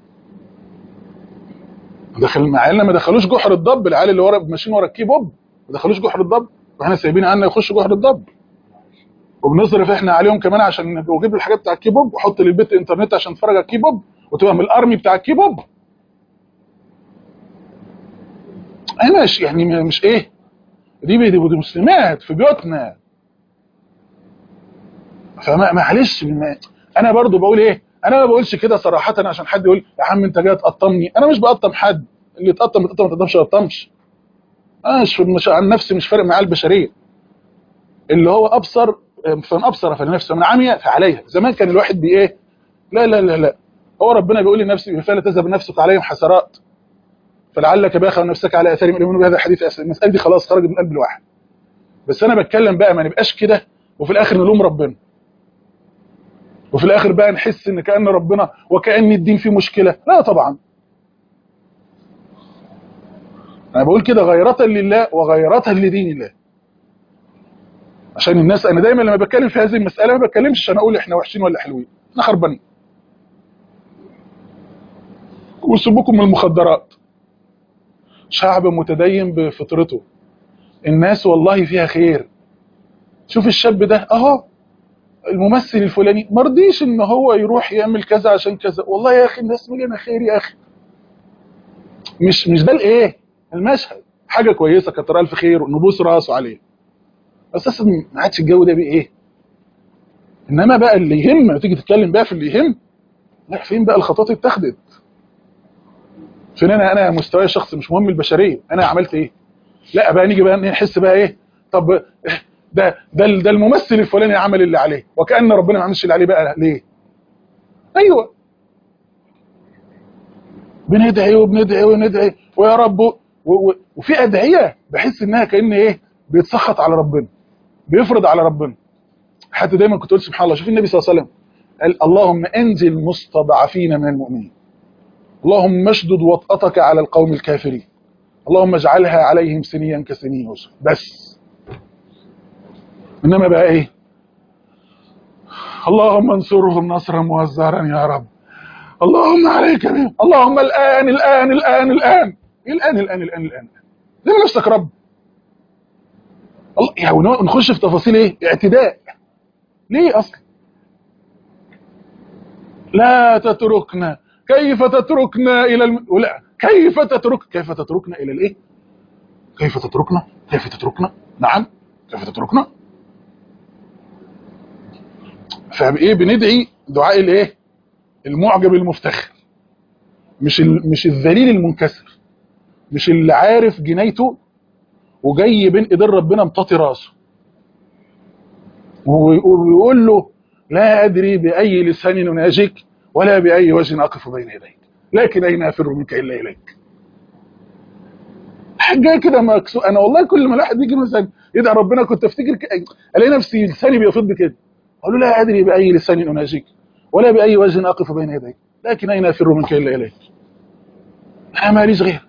دخل مع عيالنا ما دخلوش جحر الضب العيال اللي ورا ماشيين ورا الكيبوب ما دخلوش جحر الضب واحنا سايبين عنا يخشوا جحر الضب وبنصرف احنا عليهم كمان عشان نجيب الحاجات بتاع الكيبوب وحط للبيت انترنت عشان تتفرج على الكيبوب وتبقى من الارمي بتاع الكيبوب أي ماشي يعني م- مش ايه دي بي- دي مسلمات في بيوتنا فما معلش ما- انا برضو بقول ايه انا ما بقولش كده صراحه عشان حد يقول يا عم انت جاي تقطمني انا مش بقطم حد اللي يتقطم يتقطم ما تقطمش ما تقطمش انا مش مش عن نفسي مش فارق معاه البشريه اللي هو ابصر فمن ابصر فلنفسه من عمي فعليها زمان كان الواحد بي ايه لا لا لا لا هو ربنا بيقول لنفسه فلا تذهب نفسك عليهم حسرات فلعلك باخر نفسك على اثارهم يؤمنون بهذا الحديث أساسا. المساله دي خلاص خرجت من قلب الواحد بس انا بتكلم بقى ما نبقاش كده وفي الاخر نلوم ربنا وفي الاخر بقى نحس ان كان ربنا وكان الدين فيه مشكله لا طبعا انا بقول كده غيرة لله وغيرة لدين الله عشان الناس انا دايما لما بتكلم في هذه المساله ما بتكلمش عشان اقول احنا وحشين ولا حلوين احنا خربانين وسبكم من المخدرات شعب متدين بفطرته الناس والله فيها خير شوف الشاب ده اهو الممثل الفلاني مرضيش ان هو يروح يعمل كذا عشان كذا والله يا اخي الناس مليانه خير يا اخي مش مش ده الايه المشهد حاجه كويسه كتر الف خير ونبوس راسه عليه اساسا ما عادش الجو ده بيه ايه انما بقى اللي يهم لما تيجي تتكلم بقى في اللي يهم لا فين بقى الخطوات اللي اتخذت فين انا انا مستواي الشخصي مش مهم البشريه انا عملت ايه لا بقى نيجي بقى نحس بقى ايه طب ده ده ده الممثل الفلاني عمل اللي عليه وكأن ربنا ما عملش اللي عليه بقى ليه ايوه بندعي وبندعي وندعي ويا رب و- و- وفي ادعيه بحس انها كان ايه بيتسخط على ربنا بيفرض على ربنا حتى دايما كنت اقول سبحان الله شوف النبي صلى الله عليه وسلم قال اللهم انزل المستضعفين من المؤمنين اللهم اشدد وطأتك على القوم الكافرين اللهم اجعلها عليهم سنيا كسني يوسف بس انما بقى ايه اللهم انصرهم نصرا موزعا يا رب اللهم عليك بهم اللهم الان الان الان الان إيه الان الان الان الان زي ما نفسك رب الله يعني ون- نخش في تفاصيل ايه اعتداء ليه اصلا لا تتركنا كيف تتركنا الى الم... ولا كيف تترك كيف تتركنا الى الايه كيف تتركنا كيف تتركنا نعم كيف تتركنا فايه بندعي دعاء الايه المعجب المفتخر مش ال... مش الذليل المنكسر مش اللي عارف جنايته وجاي بين ايدين ربنا مطاطي راسه وي- ويقول له لا ادري باي لسان اناجيك ولا باي وجه اقف بين يديك لكن اين افر منك الا اليك حاجه كده مكسو انا والله كل ما الواحد يجي مثلا يدعي ربنا كنت افتكر ك... الاقي نفسي لساني بيفض بكده اقول له لا ادري باي لسان اناجيك ولا باي وجه اقف بين يديك لكن اين افر منك الا اليك انا ماليش غير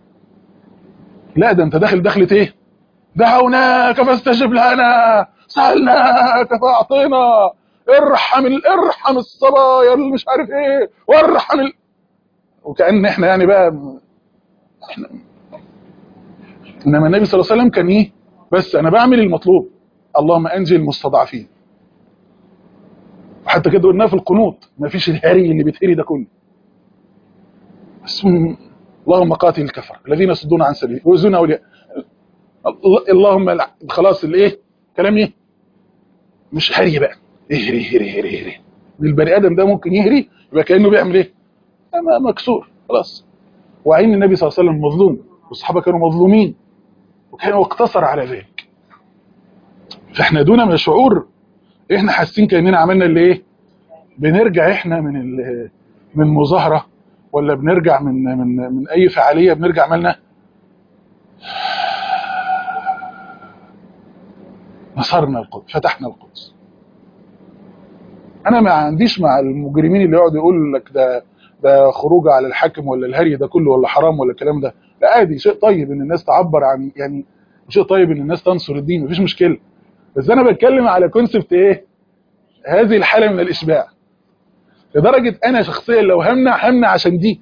لا ده انت داخل دخلة ايه دعوناك فاستجب لنا سألناك فاعطينا ارحم ال... ارحم الصبايا اللي مش عارف ايه وارحم ال... وكأن احنا يعني بقى احنا انما النبي صلى الله عليه وسلم كان ايه بس انا بعمل المطلوب اللهم انجي المستضعفين وحتى كده قلناها في القنوط ما فيش الهري اللي بيتهري ده كله بس م- اللهم قاتل الكفر الذين يصدون عن سبيلك ويؤذون اولياء الله- اللهم لا- خلاص الايه كلام ايه مش هري بقى اهري هري هري هري البني ادم ده ممكن يهري يبقى كانه بيعمل ايه أما مكسور خلاص وعين النبي صلى الله عليه وسلم مظلوم والصحابه كانوا مظلومين وكانوا اقتصر على ذلك فاحنا دون ما شعور احنا حاسين كاننا عملنا اللي ايه بنرجع احنا من ال- من مظاهره ولا بنرجع من من من اي فعاليه بنرجع عملنا نصرنا القدس فتحنا القدس انا ما عنديش مع المجرمين اللي يقعدوا يقول لك ده ده خروج على الحاكم ولا الهري ده كله ولا حرام ولا الكلام ده لا عادي شيء طيب ان الناس تعبر عن يعني شيء طيب ان الناس تنصر الدين مفيش مشكله بس انا بتكلم على كونسبت ايه هذه الحاله من الاشباع لدرجه انا شخصيا لو همنع همنع عشان دي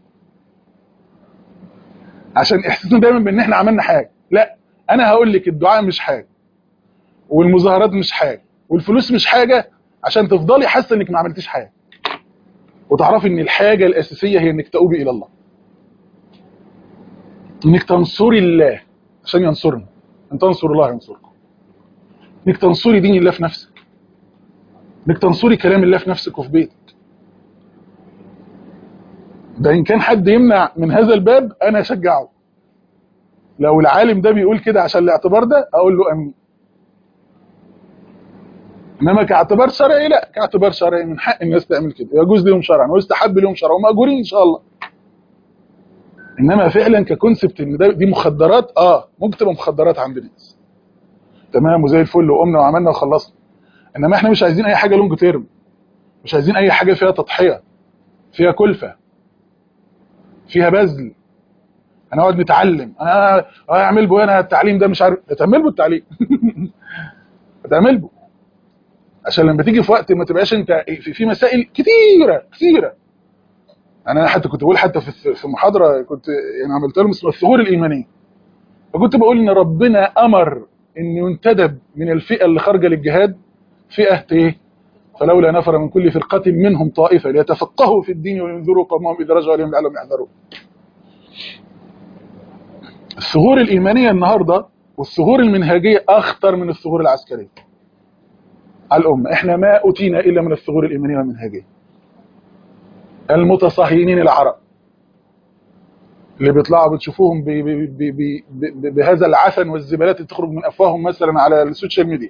عشان احساسنا دايما بان احنا عملنا حاجه لا انا هقول لك الدعاء مش حاجه والمظاهرات مش حاجه والفلوس مش حاجه عشان تفضلي حاسه انك ما عملتيش حاجه وتعرفي ان الحاجه الاساسيه هي انك تؤوبي الى الله انك تنصري الله عشان ينصرنا ان تنصروا الله ينصركم انك تنصري دين الله في نفسك انك تنصري كلام الله في نفسك وفي بيتك ده ان كان حد يمنع من هذا الباب انا اشجعه لو العالم ده بيقول كده عشان الاعتبار ده اقول له امين انما كاعتبار شرعي لا كاعتبار شرعي من حق الناس تعمل كده يجوز لهم شرعا ويستحب لهم شرعا ومأجورين ان شاء الله انما فعلا ككونسبت ان ده دي مخدرات اه ممكن تبقى مخدرات عند الناس تمام وزي الفل وقمنا وعملنا وخلصنا انما احنا مش عايزين اي حاجه لونج تيرم مش عايزين اي حاجه فيها تضحيه فيها كلفه فيها بذل هنقعد نتعلم انا اه اعمل بو انا التعليم ده مش عارف هتعمل بو التعليم هتعمل بو عشان لما تيجي في وقت ما تبقاش انت في, في مسائل كتيره كتيره انا حتى كنت بقول حتى في في محاضره كنت يعني عملت لهم اسمها الثغور الايمانيه فكنت بقول ان ربنا امر ان ينتدب من الفئه اللي خارجه للجهاد فئه ايه فلولا نفر من كل فرقه منهم طائفه ليتفقهوا في الدين وينذروا قومهم اذا رجعوا اليهم لعلهم يحذرون الثغور الايمانيه النهارده والثغور المنهجيه اخطر من الثغور العسكريه على الامه احنا ما اوتينا الا من الثغور الايمانيه والمنهجيه المتصهينين العرب اللي بيطلعوا بتشوفوهم بي بي بي بي بي بهذا العفن والزبالات اللي تخرج من افواههم مثلا على السوشيال ميديا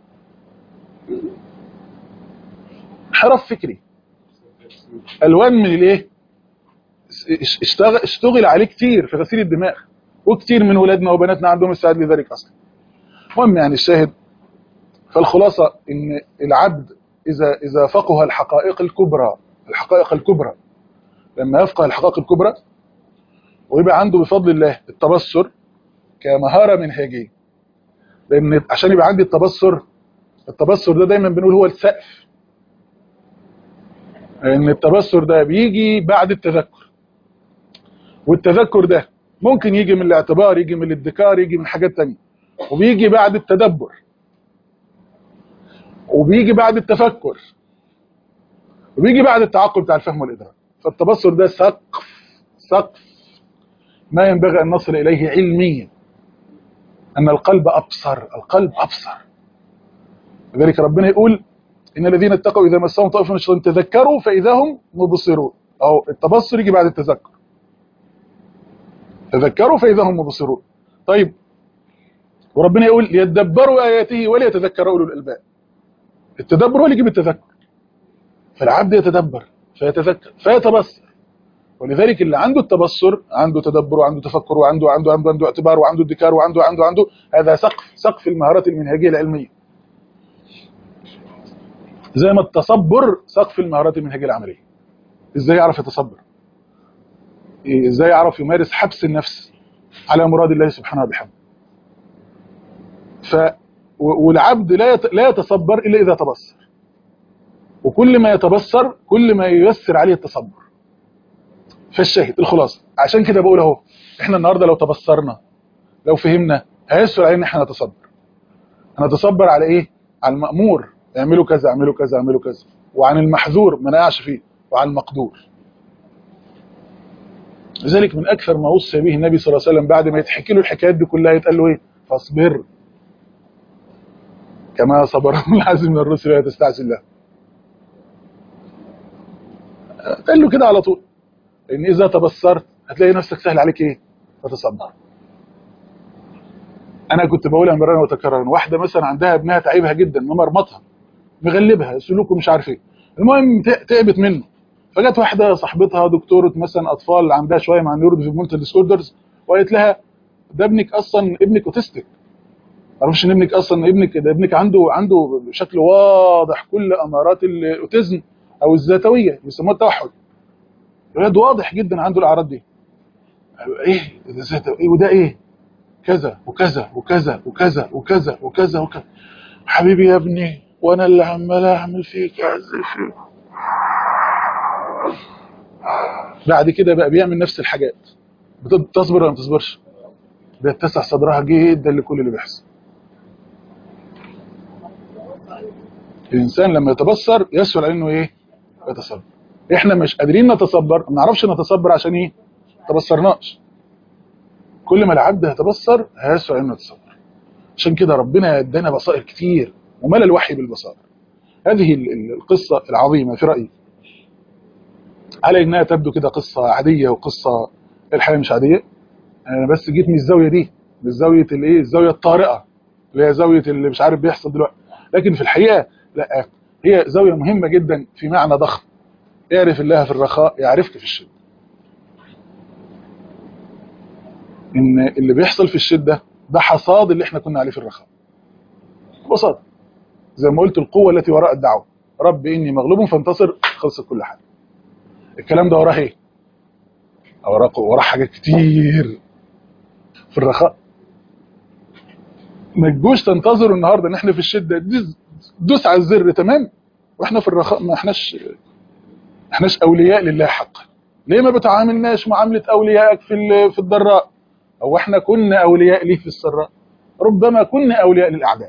انحراف فكري الوان من الايه اشتغل اشتغل عليه كتير في غسيل الدماغ وكتير من ولادنا وبناتنا عندهم استعداد لذلك اصلا المهم يعني الشاهد فالخلاصه ان العبد اذا اذا فقه الحقائق الكبرى الحقائق الكبرى لما يفقه الحقائق الكبرى ويبقى عنده بفضل الله التبصر كمهارة منهجية لأن عشان يبقى عندي التبصر التبصر ده دايما بنقول هو السقف لأن التبصر ده بيجي بعد التذكر والتذكر ده ممكن يجي من الاعتبار يجي من الادكار يجي من حاجات تانية وبيجي بعد التدبر وبيجي بعد التفكر وبيجي بعد التعقل بتاع الفهم والإدراك فالتبصر ده سقف سقف ما ينبغي أن نصل إليه علميا أن القلب أبصر القلب أبصر لذلك ربنا يقول إن الذين اتقوا إذا مسهم طائف من الشيطان تذكروا فإذا هم مبصرون أو التبصر يجي بعد التذكر تذكروا فإذا هم مبصرون طيب وربنا يقول ليتدبروا آياته وليتذكروا أولو الألباب التدبر هو اللي يجيب التذكر فالعبد يتدبر فيتذكر فيتبصر ولذلك اللي عنده التبصر عنده تدبر وعنده تفكر وعنده عنده عنده عنده اعتبار وعنده ادكار وعنده عنده عنده هذا سقف سقف المهارات المنهجيه العلميه زي ما التصبر سقف المهارات المنهجيه العمليه ازاي يعرف يتصبر ازاي يعرف يمارس حبس النفس على مراد الله سبحانه وبحمده ف والعبد لا لا يتصبر الا اذا تبصر وكل ما يتبصر كل ما ييسر عليه التصبر فالشاهد الخلاصه عشان كده بقول اهو احنا النهارده لو تبصرنا لو فهمنا هيسر علينا ان احنا نتصبر هنتصبر على ايه على المأمور اعملوا كذا اعملوا كذا اعملوا كذا وعن المحذور ما نقعش فيه وعن المقدور لذلك من اكثر ما وصى به النبي صلى الله عليه وسلم بعد ما يتحكي له الحكايات دي كلها يتقال له ايه فاصبر كما صبر العزم من الرسل لا تستعجل له قال له كده على طول لان اذا تبصرت هتلاقي نفسك سهل عليك ايه تتصبر انا كنت بقولها مرارا وتكرارا واحده مثلا عندها ابنها تعيبها جدا ممرمطها مغلبها سلوكه مش عارف ايه المهم تعبت منه فجت واحده صاحبتها دكتوره مثلا اطفال عندها شويه مع نيورو ديفلوبمنتال ديسوردرز وقالت لها ده ابنك اصلا ابنك اوتستيك ما اعرفش ان ابنك اصلا ابنك ده ابنك عنده عنده بشكل واضح كل امارات الاوتيزم او الذاتويه بيسموها التوحد الولاد واضح جدا عنده الاعراض دي ايه ايه وده ايه كذا وكذا وكذا وكذا وكذا وكذا وكذا حبيبي يا ابني وانا اللي عمال اعمل فيك اعزل فيك بعد كده بقى بيعمل نفس الحاجات بتصبر ولا ما بتصبرش بيتسع صدرها جدا لكل اللي بيحصل الانسان لما يتبصر يسهل عليه انه ايه يتصبر احنا مش قادرين نتصبر ما نعرفش نتصبر عشان ايه تبصرناش كل ما العبد هيتبصر هيسرع انه يتصور عشان كده ربنا ادانا بصائر كتير وملى الوحي بالبصائر هذه ال- ال- القصة العظيمة في رأيي على انها تبدو كده قصة عادية وقصة الحقيقة مش عادية انا بس جيت من الزاوية دي من زاوية الايه الزاوية الطارئة اللي هي زاوية اللي مش عارف بيحصل دلوقتي لكن في الحقيقة لا هي زاوية مهمة جدا في معنى ضخم يعرف الله في الرخاء يعرفك في الشدة ان اللي بيحصل في الشدة ده حصاد اللي احنا كنا عليه في الرخاء ببساطة زي ما قلت القوة التي وراء الدعوة رب إني مغلوب فانتصر خلصت كل حاجة الكلام ده وراه ايه وراه وراه حاجات كتير في الرخاء ما تجوش تنتظروا النهارده ان احنا في الشده دز- دوس على الزر تمام واحنا في الرخاء ما احناش احناش اولياء لله حقا ليه ما بتعاملناش معامله اوليائك في ال- في الضراء او احنا كنا اولياء ليه في السراء ربما كنا اولياء للاعداء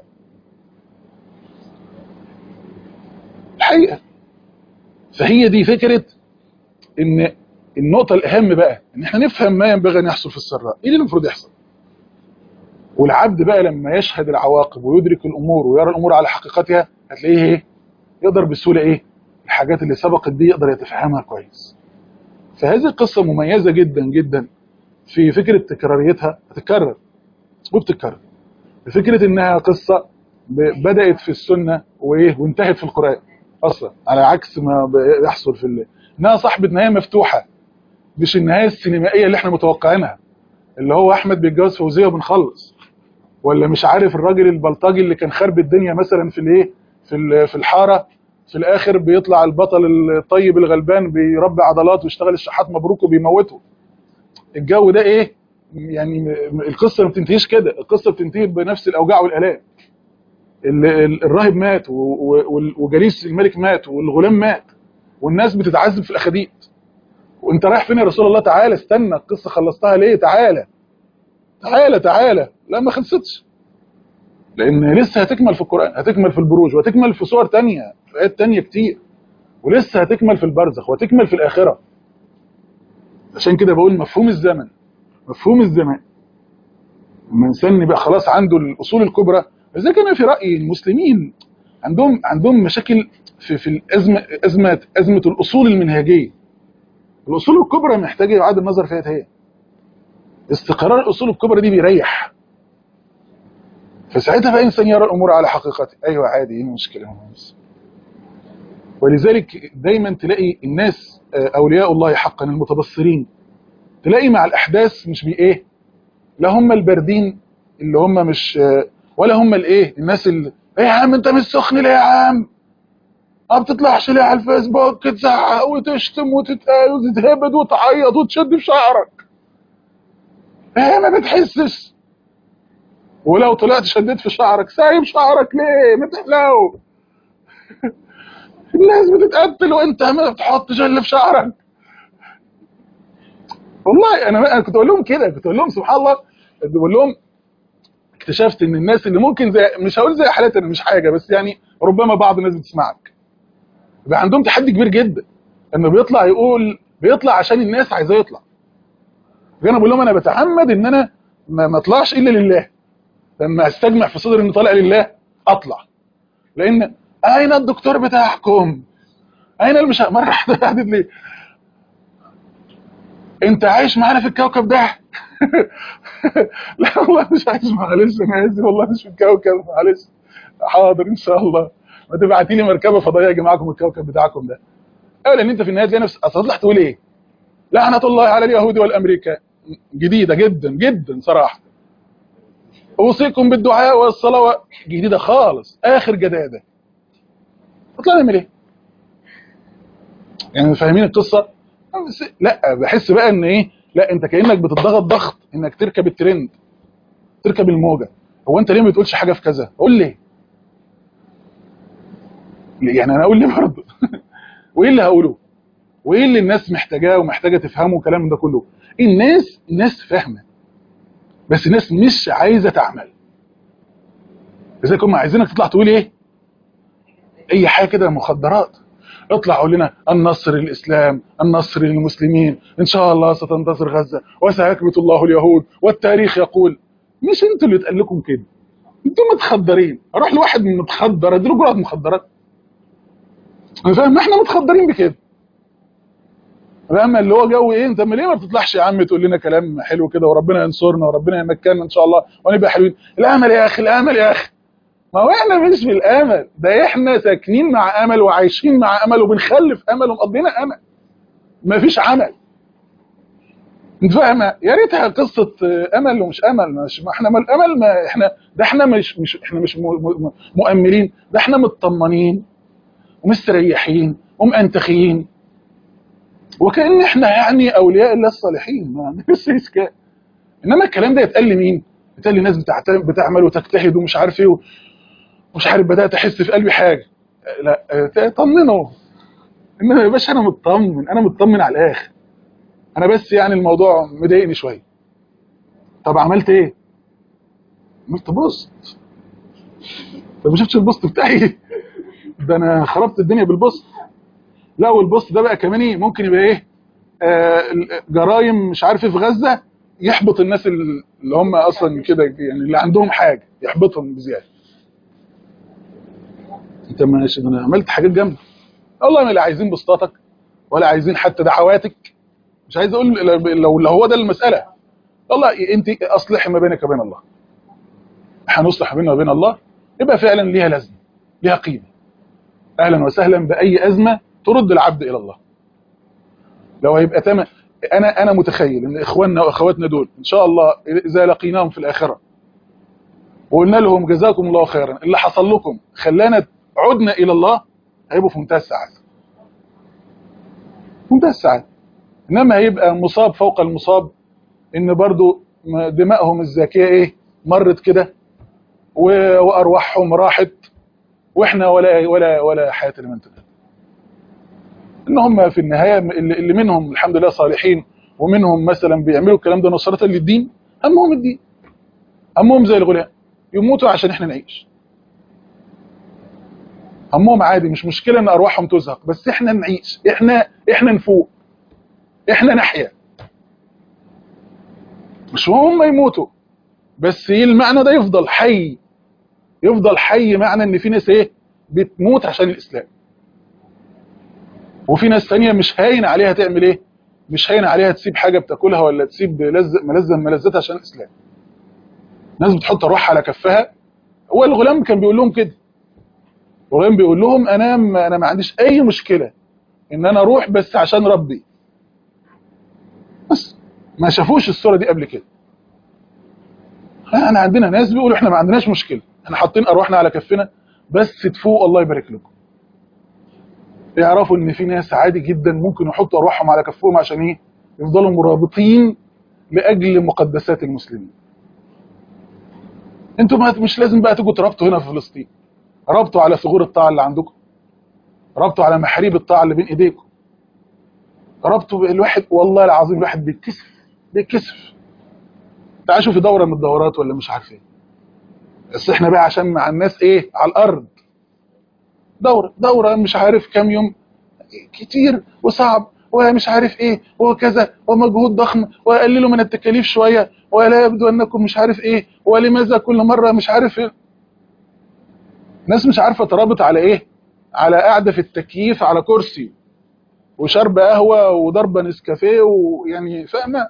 الحقيقه فهي دي فكره ان النقطه الاهم بقى ان احنا نفهم ما ينبغي ان يحصل في السراء ايه اللي المفروض يحصل والعبد بقى لما يشهد العواقب ويدرك الامور ويرى الامور على حقيقتها هتلاقيه ايه يقدر بسهوله ايه الحاجات اللي سبقت دي يقدر يتفهمها كويس فهذه القصه مميزه جدا جدا في فكره تكراريتها هتتكرر وبتتكرر فكره انها قصه ب- بدات في السنه وايه وانتهت في القران اصلا على عكس ما بيحصل في ال... انها صاحبه نهايه مفتوحه مش النهايه السينمائيه اللي احنا متوقعينها اللي هو احمد بيتجوز فوزيه وبنخلص ولا مش عارف الراجل البلطجي اللي كان خرب الدنيا مثلا في الايه في ال- في الحاره في الاخر بيطلع البطل الطيب الغلبان بيربي عضلات ويشتغل الشحات مبروك وبيموته الجو ده ايه يعني م- القصه ما بتنتهيش كده القصه بتنتهي بنفس الاوجاع والالام ال- ال- الراهب مات و- و- وجليس الملك مات والغلام مات والناس بتتعذب في الاخاديد وانت رايح فين يا رسول الله تعالى استنى القصه خلصتها ليه تعالى تعالى تعالى لا ما خلصتش لان لسه هتكمل في القران هتكمل في البروج وهتكمل في صور تانية في ايات تانية كتير ولسه هتكمل في البرزخ وهتكمل في الاخره عشان كده بقول مفهوم الزمن مفهوم الزمان لما الانسان يبقى خلاص عنده الاصول الكبرى اذا كان في راي المسلمين عندهم عندهم مشاكل في في الازمه ازمه ازمه الاصول المنهجيه الاصول الكبرى محتاجه يعاد النظر فيها هي استقرار الاصول الكبرى دي بيريح فساعتها بقى انسان يرى الامور على حقيقتها ايوه عادي ايه المشكله ولذلك دايما تلاقي الناس آه، اولياء الله حقا المتبصرين تلاقي مع الاحداث مش بي ايه لا هم الباردين اللي هم مش آه، ولا هم الايه الناس اللي ايه يا عم انت مش سخن ليه يا عم ما بتطلعش ليه على الفيسبوك تزعق وتشتم وتتقال وتتهبد وتعيط وتشد في شعرك ايه ما بتحسش ولو طلعت شديت في شعرك سايب شعرك ليه ما تحلو الناس بتتقتل وانت ما بتحط جل في شعرك والله انا انا كنت اقول لهم كده كنت اقول لهم سبحان الله كنت بقول لهم اكتشفت ان الناس اللي ممكن زي مش هقول زي حالتي انا مش حاجه بس يعني ربما بعض الناس بتسمعك يبقى عندهم تحدي كبير جدا انه بيطلع يقول بيطلع عشان الناس عايزاه يطلع فانا بقول لهم انا بتعمد ان انا ما ما اطلعش الا لله لما استجمع في صدري اني طالع لله اطلع لان اين الدكتور بتاعكم اين المش مره واحده قعدت لي انت عايش معانا في الكوكب ده لا والله مش عايش معلش انا اسف والله مش في الكوكب معلش حاضر ان شاء الله ما تبعتي لي مركبه فضائيه اجي معاكم الكوكب بتاعكم ده اه لان انت في النهايه تلاقي نفسك اصل تطلع تقول ايه لعنه الله على اليهود والامريكان جديده جدا جدا صراحه اوصيكم بالدعاء والصلاه جديده خالص اخر جداده اطلع نعمل ايه يعني فاهمين القصه بس لا بحس بقى ان ايه لا انت كانك بتضغط ضغط انك تركب الترند تركب الموجه هو انت ليه ما بتقولش حاجه في كذا قول لي يعني انا اقول لي برضه وايه اللي هقوله وايه اللي الناس محتاجاه ومحتاجه تفهمه والكلام من ده كله الناس الناس فاهمه بس الناس مش عايزه تعمل لذلك هم عايزينك تطلع تقول ايه اي حاجه كده مخدرات اطلع قول لنا النصر للاسلام النصر للمسلمين ان شاء الله ستنتصر غزه وسيكبت الله اليهود والتاريخ يقول مش انتوا اللي اتقال لكم كده انتوا متخدرين اروح لواحد من متخدر اديله جرعه مخدرات انا فاهم ما احنا متخدرين بكده فاهم اللي هو جو ايه انت ليه ما بتطلعش يا عم تقول لنا كلام حلو كده وربنا ينصرنا وربنا يمكننا ان شاء الله ونبقى حلوين الامل يا اخي الامل يا اخي ما هو احنا مش بالامل ده احنا ساكنين مع امل وعايشين مع امل وبنخلف امل ومقضينا امل ما فيش عمل انت فاهم يا ريتها قصه امل ومش امل مش ما احنا ما الامل ما احنا ده احنا مش مش احنا مش مؤملين ده احنا مطمنين ومستريحين ومأنتخين وكأن احنا يعني اولياء الله الصالحين ما عندناش اشكال انما الكلام ده يتقال لمين؟ يتقال لناس بتعمل وتجتهد ومش عارف ايه ومش عارف بدات احس في قلبي حاجه لا طمنوا انما يا باشا انا مطمن انا مطمن على الاخر انا بس يعني الموضوع مضايقني شويه طب عملت ايه؟ عملت بوست طب ما شفتش البوست بتاعي ده انا خربت الدنيا بالبوست لا والبوست ده بقى كمان ايه ممكن يبقى ايه آه جرايم مش عارف ايه في غزه يحبط الناس اللي هم اصلا كده يعني اللي عندهم حاجه يحبطهم بزياده انت ماشي انا عملت حاجات جامده والله ما لا عايزين بسطاتك ولا عايزين حتى دعواتك مش عايز اقول لو لو هو ده المساله والله انت اصلح ما بينك وبين الله هنصلح بيننا وبين الله يبقى فعلا ليها لازمه ليها قيمه اهلا وسهلا باي ازمه ترد العبد الى الله لو هيبقى تمام انا انا متخيل ان اخواننا واخواتنا دول ان شاء الله اذا لقيناهم في الاخره وقلنا لهم جزاكم الله خيرا اللي حصل لكم خلانا عدنا الى الله هيبقوا في منتهى السعاده منتهى السعاده انما هيبقى مصاب فوق المصاب ان برضو دمائهم الزاكيه ايه مرت كده وارواحهم راحت واحنا ولا ولا ولا حياه لمن تدعي ان هم في النهايه اللي منهم الحمد لله صالحين ومنهم مثلا بيعملوا الكلام ده نصرة للدين همهم الدين همهم زي الغلام يموتوا عشان احنا نعيش همهم عادي مش مشكله ان ارواحهم تزهق بس احنا نعيش احنا احنا نفوق احنا نحيا مش هم يموتوا بس ايه المعنى ده يفضل حي يفضل حي معنى ان في ناس ايه بتموت عشان الاسلام وفي ناس ثانيه مش هاين عليها تعمل ايه مش هاين عليها تسيب حاجه بتاكلها ولا تسيب لذة ملذه من ملذاتها عشان الاسلام ناس بتحط روحها على كفها هو الغلام كان بيقول لهم كده الغلام بيقول لهم انا ما انا ما عنديش اي مشكله ان انا اروح بس عشان ربي بس ما شافوش الصوره دي قبل كده احنا عندنا ناس بيقولوا احنا ما عندناش مشكله احنا حاطين ارواحنا على كفنا بس تفوق الله يبارك لكم يعرفوا ان في ناس عادي جدا ممكن يحطوا ارواحهم على كفهم عشان ايه يفضلوا مرابطين لاجل مقدسات المسلمين انتوا مش لازم بقى تيجوا تربطوا هنا في فلسطين ربطوا على ثغور الطاعه اللي عندكم ربطوا على محاريب الطاعه اللي بين ايديكم ربطوا الواحد والله العظيم الواحد بيتكسف بيتكسف تعال شوف دوره من الدورات ولا مش عارف ايه بس احنا بقى عشان مع الناس ايه على الارض دورة دورة مش عارف كام يوم كتير وصعب ومش عارف ايه وكذا ومجهود ضخم وقللوا من التكاليف شوية ولا يبدو انكم مش عارف ايه ولماذا كل مرة مش عارف ايه ناس مش عارفة ترابط على ايه على قاعدة في التكييف على كرسي وشرب قهوة وضربة نسكافيه ويعني فاهمة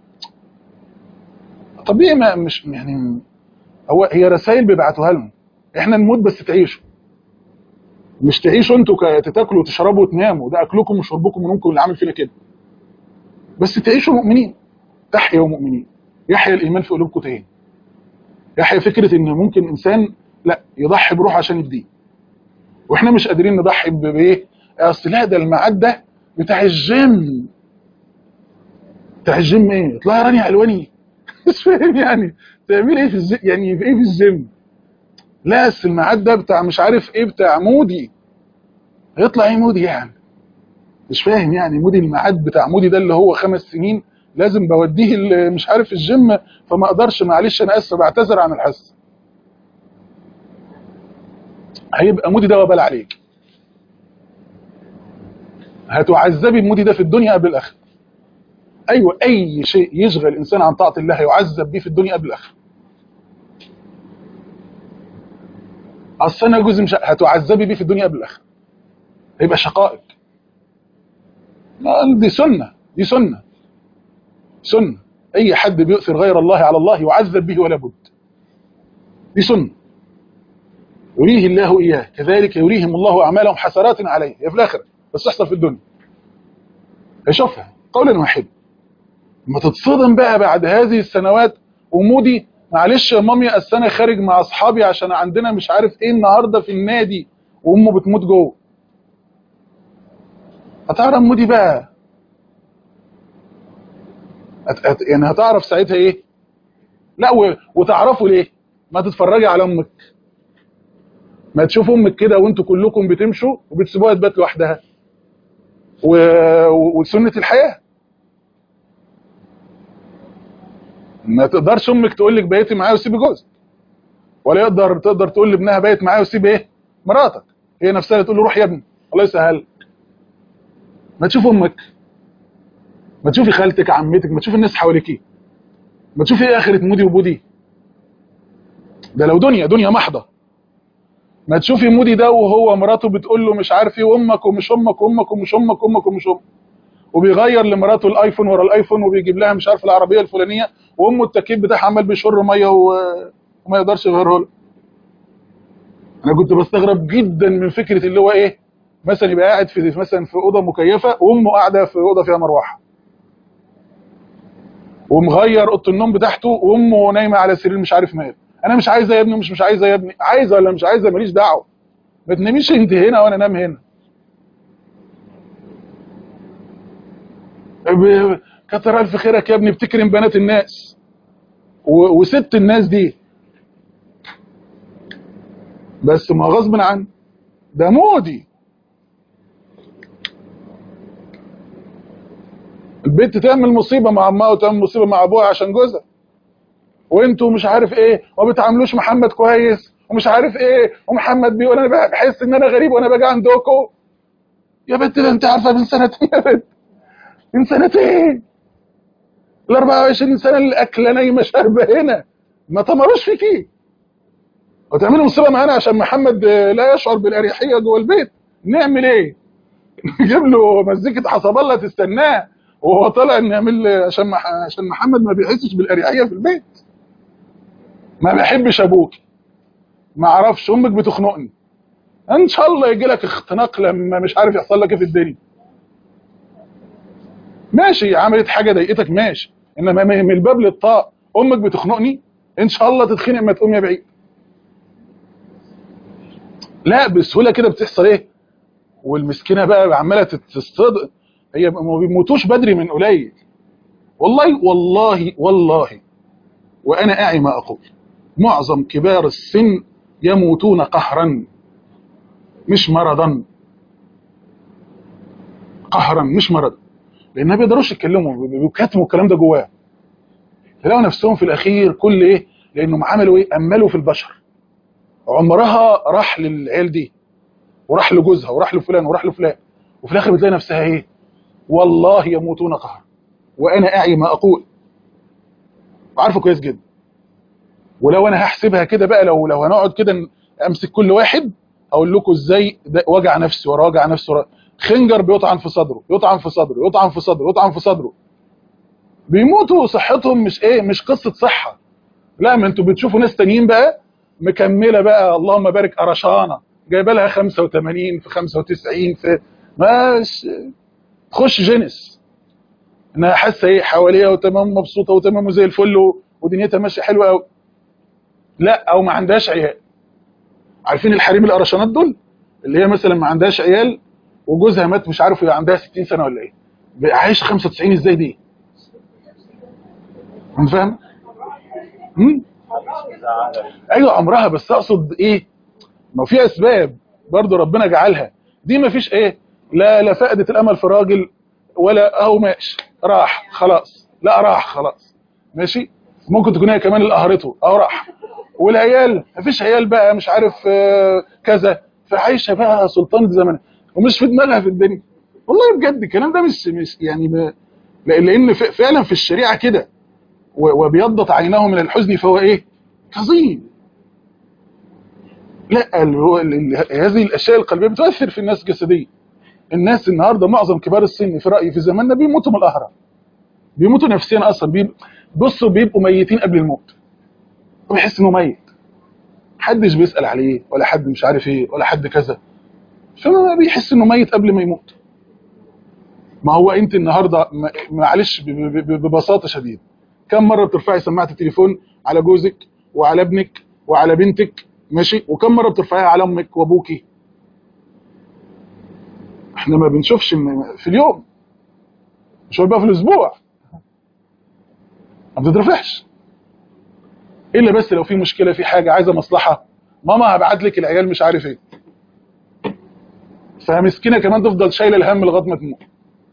طبيعي ما مش يعني هو هي رسائل بيبعتوها لهم احنا نموت بس تعيشوا مش تعيشوا انتوا تاكلوا وتشربوا وتناموا ده اكلكم وشربكم ونومكم اللي عامل فينا كده بس تعيشوا مؤمنين تحيوا مؤمنين يحيا الايمان في قلوبكم تاني يحيا فكره ان ممكن انسان لا يضحي بروحه عشان الدين واحنا مش قادرين نضحي بايه اصل لا ده الميعاد ده بتاع الجيم بتاع الجيم ايه اطلعي رانيا الواني مش فاهم يعني تعملي ايه في الجيم يعني في ايه في الجيم لا اصل الميعاد ده بتاع مش عارف ايه بتاع مودي هيطلع ايه مودي يعني مش فاهم يعني مودي الميعاد بتاع مودي ده اللي هو خمس سنين لازم بوديه مش عارف الجيم فما اقدرش معلش انا اسف بعتذر عن الحس هيبقى مودي ده وبال عليك هتعذبي بمودي ده في الدنيا قبل الاخره ايوه اي شيء يشغل الانسان عن طاعه الله يعذب بيه في الدنيا قبل الاخره اصل انا جزء مش هتعذبي بيه في الدنيا قبل الاخره هيبقى شقائك لا، دي سنه دي سنه سنه اي حد بيؤثر غير الله على الله يعذب به ولا بد دي سنه يريه الله اياه كذلك يريهم الله اعمالهم حسرات عليه هي في الاخره بس تحصل في الدنيا يشوفها قولا واحدا ما تتصدم بقى بعد هذه السنوات ومودي معلش يا مامي اصل انا خارج مع اصحابي عشان عندنا مش عارف ايه النهارده في النادي وامه بتموت جوه هتعرف مودي بقى هت... هت... يعني هتعرف ساعتها ايه لا و... وتعرفوا ليه ما تتفرجي على امك ما تشوف امك كده وانتوا كلكم بتمشوا وبتسيبوها تبات لوحدها و... و- وسنه الحياه ما تقدرش امك تقول لك بيتي معايا وسيبي جوزك ولا يقدر تقدر تقول لابنها بيت معايا وسيب ايه مراتك هي نفسها اللي تقول له روح يا ابني الله يسهل ما تشوف امك ما تشوفي خالتك عمتك ما تشوفي الناس حواليكي ما تشوفي ايه اخره مودي وبودي ده لو دنيا دنيا محضه ما تشوفي مودي ده وهو مراته بتقول له مش عارف ايه وامك ومش امك وامك ومش امك وامك ومش امك وبيغير لمراته الايفون ورا الايفون وبيجيب لها مش عارف العربيه الفلانيه وامه التكييف بتاعها عمال بيشر ميه و... وما يقدرش يغيره له انا كنت بستغرب جدا من فكره اللي هو ايه مثلا يبقى قاعد في مثلا في اوضه مكيفه وامه قاعده في اوضه فيها مروحه ومغير اوضه النوم بتاعته وامه نايمه على سرير مش عارف مال انا مش عايزه يا ابني مش مش عايزه يا ابني عايزه ولا مش عايزه ماليش دعوه ما تناميش انت هنا وانا انام هنا ب- كتر الف خيرك يا ابني بتكرم بنات الناس و- وست الناس دي بس ما غصب عن ده مودي البنت تعمل مصيبه مع امها وتعمل مصيبه مع ابوها عشان جوزها وانتوا مش عارف ايه وما بتعاملوش محمد كويس ومش عارف ايه ومحمد بيقول انا بحس ان انا غريب وانا باجي عندكم يا بنت ده انت عارفه من سنتين يا بنت من سنتين ال 24 سنه اللي اكله نايمه شاربه هنا ما تمروش فيكي وتعملوا مصيبه معانا عشان محمد آه، لا يشعر بالاريحيه جوه البيت نعمل ايه؟ نجيب له مزيكه حسب الله تستناه وهو طالع نعمل عشان مح... عشان محمد ما بيحسش بالاريحيه في البيت ما بحبش ابوك ما اعرفش امك بتخنقني ان شاء الله يجي لك اختناق لما مش عارف يحصل لك ايه في الدنيا ماشي عملت حاجه ضايقتك ماشي انما من من الباب للطاق امك بتخنقني ان شاء الله تتخنق ما تقوم يا بعيد لا بسهوله كده بتحصل ايه والمسكينه بقى عماله تصطد هي ما بيموتوش بدري من قليل والله والله والله وانا اعي ما اقول معظم كبار السن يموتون قهرا مش مرضا قهرا مش مرضا لان ما بيقدروش يتكلموا بيكتموا الكلام ده جواه يلاقوا نفسهم في الاخير كل ايه لانهم عملوا ايه املوا في البشر عمرها راح للعيال دي وراح لجوزها وراح لفلان وراح لفلان وفي الاخر بتلاقي نفسها ايه والله يموتون قهرا وانا اعي ما اقول وعارفه كويس جدا ولو انا هحسبها كده بقى لو لو هنقعد كده ن- امسك كل واحد اقول لكم ازاي ده وجع نفسي ورا وجع نفسي ورا خنجر بيطعن في صدره يطعن في صدره يطعن في صدره يطعن في صدره بيموتوا صحتهم مش ايه مش قصه صحه لا ما انتوا بتشوفوا ناس تانيين بقى مكمله بقى اللهم بارك قرشانه جايبه لها 85 في 95 في مش تخش جنس انها حاسه ايه حواليها وتمام مبسوطه وتمام زي الفل و- ودنيتها ماشيه حلوه قوي لا او ما عندهاش عيال عارفين الحريم القرشانات دول اللي هي مثلا ما عندهاش عيال وجوزها مات مش عارف هي عندها 60 سنه ولا ايه عايشه 95 ازاي دي انت فاهم امم ايوه عمرها بس اقصد ايه ما في اسباب برضو ربنا جعلها دي ما فيش ايه لا لا فقدت الامل في راجل ولا اهو ماشي راح خلاص لا راح خلاص ماشي ممكن تكون هي كمان اللي قهرته اهو راح والعيال ما فيش عيال بقى مش عارف آه، كذا فعايشه بقى سلطانه زمانها ومش في دماغها في الدنيا والله بجد الكلام ده مش مش يعني ما لان ف- فعلا في الشريعه كده و- وبيضت عيناه من الحزن فهو ايه كظيم لا ال- هو ال- ال- هذه الاشياء القلبيه بتؤثر في الناس جسديا الناس النهارده معظم كبار السن في رايي في زماننا بيموتوا من القهره بيموتوا نفسيا اصلا بيب- بصوا بيبقوا ميتين قبل الموت وبيحس انه ميت محدش بيسال عليه ولا حد مش عارف ايه ولا حد كذا فما بيحس انه ميت قبل ما يموت ما هو انت النهارده ما- معلش ب- ب- ب- ببساطه شديده كم مره بترفعي سماعه التليفون على جوزك وعلى ابنك وعلى بنتك ماشي وكم مره بترفعيها على امك وابوكي احنا ما بنشوفش إن- في اليوم مش بقى في الاسبوع ما بتترفعش الا بس لو في مشكله في حاجه عايزه مصلحه ماما هبعت لك العيال مش عارف ايه فمسكينه كمان تفضل شايله الهم لغايه ما تموت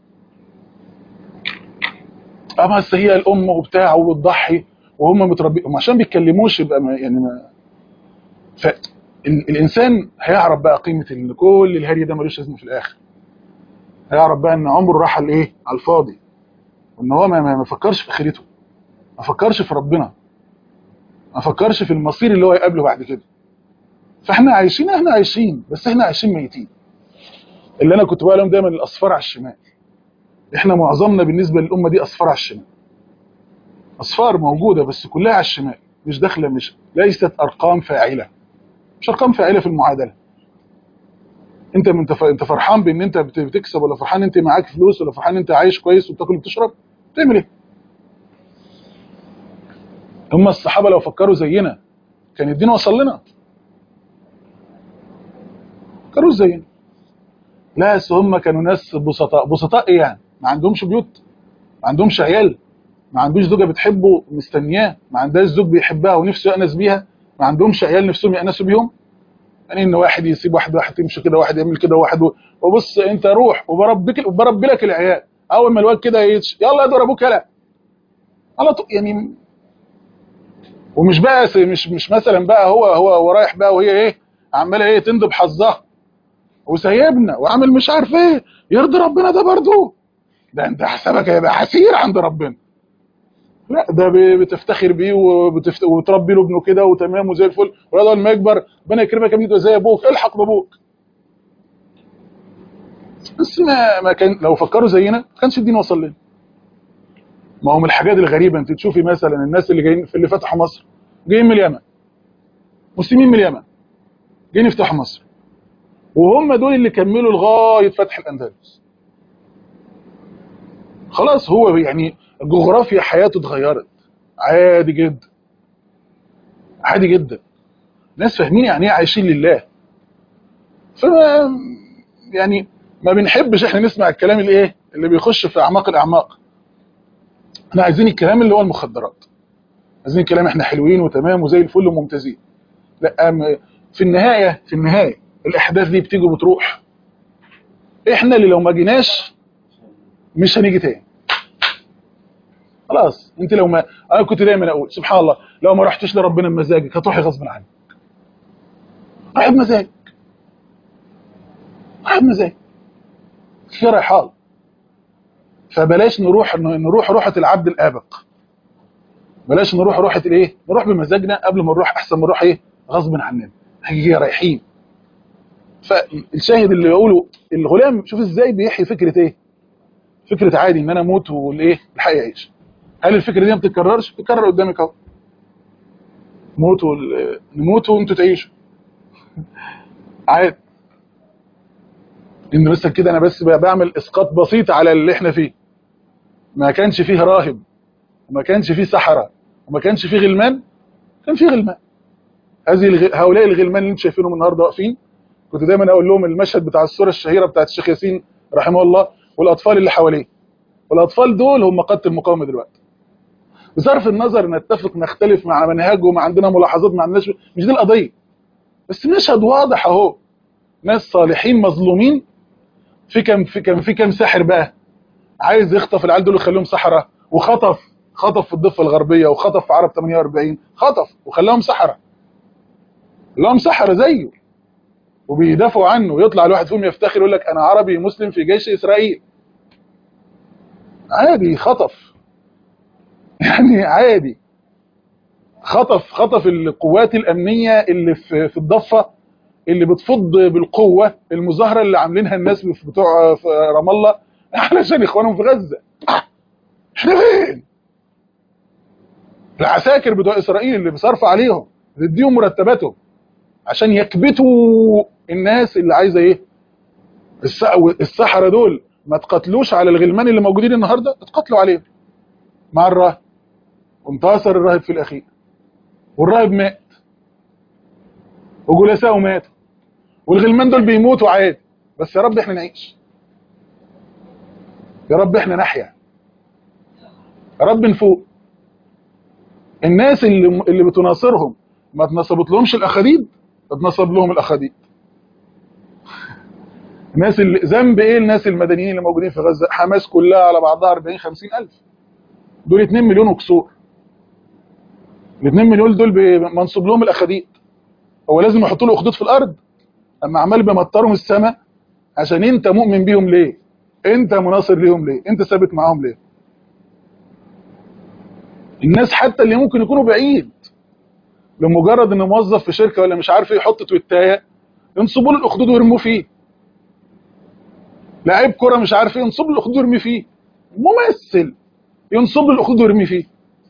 اه بس هي الام وبتاع وبتضحي وهم متربيين عشان بيتكلموش يبقى ما يعني ما ف ال- الانسان هيعرف بقى قيمه ان كل الهري ده ملوش لازمه في الاخر هيعرف بقى ان عمره راح على الايه على الفاضي وان هو ما, ما ما فكرش في اخرته ما فكرش في ربنا ما فكرش في المصير اللي هو يقابله بعد كده فاحنا عايشين احنا عايشين بس احنا عايشين ميتين اللي انا كنت بقول لهم دايما الاصفار على الشمال احنا معظمنا بالنسبه للامه دي اصفار على الشمال اصفار موجوده بس كلها على الشمال مش داخله مش ليست ارقام فاعله مش ارقام فاعله في المعادله انت من انت ف- انت فرحان بان انت بت- بتكسب ولا فرحان انت معاك فلوس ولا فرحان انت عايش كويس وبتاكل وبتشرب تعمل ايه هم الصحابه لو فكروا زينا كان الدين وصل لنا فكروا زينا لا بس هم كانوا ناس بسطاء بسطاء ايه يعني ما عندهمش بيوت ما عندهمش عيال ما عندوش زوجه بتحبه مستنياه ما عندهاش زوج بيحبها ونفسه يأنس بيها ما عندهمش عيال نفسهم يأنسوا بيهم يعني ان واحد يسيب واحد واحد تمشي كده واحد يعمل كده واحد و- وبص انت روح وبربيك وبربي لك العيال اول ما الواد كده يتش يلا ادور ابوك يلا على طول يعني ومش بقى س- مش مش مثلا بقى هو هو هو رايح بقى وهي ايه عماله ايه تندب حظها وسايبنا وعامل مش عارف ايه يرضي ربنا ده برضه ده انت حسابك هيبقى حسير عند ربنا لا ده ب- بتفتخر بيه وبتفت... وتربي له ابنه كده وتمام وزي الفل ولاد اول ما يكبر ربنا يكرمك يا ابني تبقى زي ابوك الحق بابوك بس ما ما كان لو فكروا زينا ما كانش الدين وصل لنا ما هو من الحاجات الغريبه انت تشوفي مثلا الناس اللي جايين في اللي فتحوا مصر جايين من اليمن مسلمين من اليمن جايين يفتحوا مصر وهم دول اللي كملوا لغايه فتح الاندلس خلاص هو يعني جغرافيا حياته اتغيرت عادي جدا عادي جدا ناس فاهمين يعني ايه عايشين لله فما يعني ما بنحبش احنا نسمع الكلام الايه اللي بيخش في اعماق الاعماق احنا عايزين الكلام اللي هو المخدرات عايزين الكلام احنا حلوين وتمام وزي الفل وممتازين لا م- في النهايه في النهايه الاحداث دي بتيجي وبتروح احنا اللي لو ما جيناش مش هنيجي تاني خلاص انت لو ما انا كنت دايما اقول سبحان الله لو ما رحتش لربنا بمزاجك هتروحي غصب عنك روحي بمزاجك روحي بمزاجك في رحال فبلاش نروح نروح روحة العبد الآبق بلاش نروح روحة الايه نروح بمزاجنا قبل ما نروح احسن ما نروح ايه غصب عننا هي رايحين فالشاهد اللي بقوله الغلام شوف ازاي بيحيي فكره ايه فكره عادي ان انا اموت والايه الحق يعيش هل الفكره دي ما بتتكررش بتتكرر قدامك اهو موت وال... نموت وانتوا تعيشوا عادي ان مثلا كده انا بس بعمل اسقاط بسيط على اللي احنا فيه ما كانش فيه راهب وما كانش فيه سحرة وما كانش فيه غلمان كان فيه غلمان هذه الغ... هؤلاء الغلمان اللي انتم شايفينهم النهارده واقفين كنت دايما اقول لهم المشهد بتاع السوره الشهيره بتاعت الشيخ ياسين رحمه الله والاطفال اللي حواليه والاطفال دول هم قاده المقاومه دلوقتي بصرف النظر نتفق نختلف مع منهجهم عندنا ملاحظات ما عندناش مش دي القضيه بس مشهد واضح اهو ناس صالحين مظلومين في كم في كم في كم ساحر بقى عايز يخطف العيال دول ويخليهم سحره وخطف خطف في الضفه الغربيه وخطف في عرب 48 خطف وخلاهم سحره خلاهم سحره زيه وبيدافعوا عنه ويطلع الواحد فيهم يفتخر يقول لك انا عربي مسلم في جيش اسرائيل عادي خطف يعني عادي خطف خطف القوات الامنيه اللي في في الضفه اللي بتفض بالقوه المظاهره اللي عاملينها الناس بتوع في رام الله علشان اخوانهم في غزه احنا فين العساكر بتوع اسرائيل اللي بيصرفوا عليهم بتديهم مرتباتهم عشان يكبتوا الناس اللي عايزه ايه السحره دول ما تقتلوش على الغلمان اللي موجودين النهارده اتقتلوا عليهم مع الراهب وانتصر الراهب في الاخير والراهب مات وجلسائه ماتوا والغلمان دول بيموتوا عادي بس يا رب احنا نعيش يا رب احنا نحيا يا رب نفوق الناس اللي اللي بتناصرهم ما اتنصبت لهمش الاخاديد اتنصب لهم الاخاديد الناس اللي ذنب ايه الناس المدنيين اللي موجودين في غزه حماس كلها على بعضها 40 50 الف دول 2 مليون وكسور ال 2 مليون دول منصوب لهم الاخاديد هو لازم يحطوا له اخدود في الارض اما عمال بيمطرهم السماء عشان انت مؤمن بيهم ليه انت مناصر ليهم ليه انت ثابت معاهم ليه الناس حتى اللي ممكن يكونوا بعيد لمجرد انه موظف في شركه ولا مش عارف ايه يحط تويتايه ينصبوا له الاخدود ويرموه فيه لعيب كره مش عارف ايه ينصب له الاخدود ويرمي فيه ممثل ينصب له الاخدود ويرمي فيه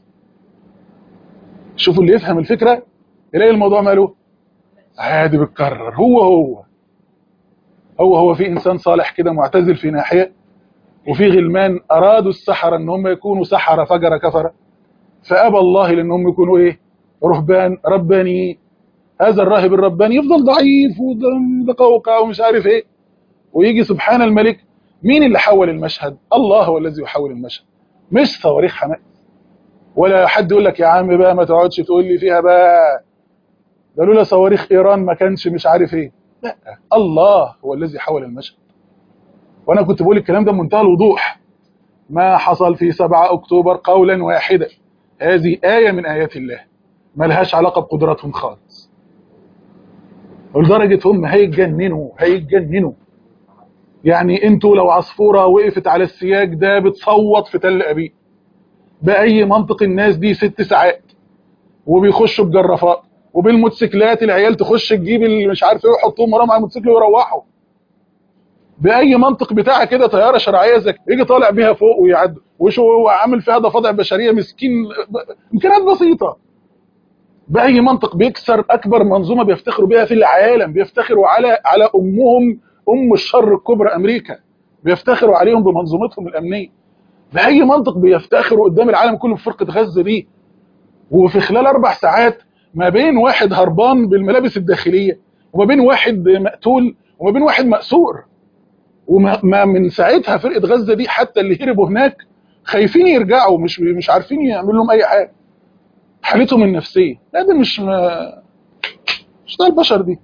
شوفوا اللي يفهم الفكره يلاقي الموضوع ماله عادي بيتكرر هو هو هو هو في انسان صالح كده معتزل في ناحيه وفي غلمان ارادوا السحره ان هم يكونوا سحره فجر كفره فابى الله لان هم يكونوا ايه رهبان رباني هذا الراهب الرباني يفضل ضعيف ومتقوقع ومش عارف ايه ويجي سبحان الملك مين اللي حول المشهد الله هو الذي يحول المشهد مش صواريخ حماس ولا حد يقول لك يا عم بقى ما تقعدش تقول لي فيها بقى ده لولا صواريخ ايران ما كانش مش عارف ايه لا الله هو الذي حول المشهد وانا كنت بقول الكلام ده بمنتهى الوضوح ما حصل في 7 اكتوبر قولا واحدا هذه آية من آيات الله ما لهاش علاقة بقدراتهم خالص ولدرجة هم هيتجننوا هيتجننوا يعني انتوا لو عصفورة وقفت على السياج ده بتصوت في تل أبيب بأي منطق الناس دي ست ساعات وبيخشوا بجرافات وبالموتوسيكلات العيال تخش تجيب اللي مش عارف ايه ويحطوهم وراهم على الموتوسيكل ويروحوا باي منطق بتاعها كده طياره شرعيه زي يجي طالع بيها فوق ويعد وشو هو عامل فيها ضفادع بشريه مسكين امكانيات بسيطه باي منطق بيكسر اكبر منظومه بيفتخروا بيها في العالم بيفتخروا على على امهم ام الشر الكبرى امريكا بيفتخروا عليهم بمنظومتهم الامنيه باي منطق بيفتخروا قدام العالم كله بفرقه غزه دي وفي خلال اربع ساعات ما بين واحد هربان بالملابس الداخليه وما بين واحد مقتول وما بين واحد مأسور وما من ساعتها فرقه غزه دي حتى اللي هربوا هناك خايفين يرجعوا مش مش عارفين يعملوا لهم اي حاجه حالتهم النفسيه لا ده مش ما مش ده البشر دي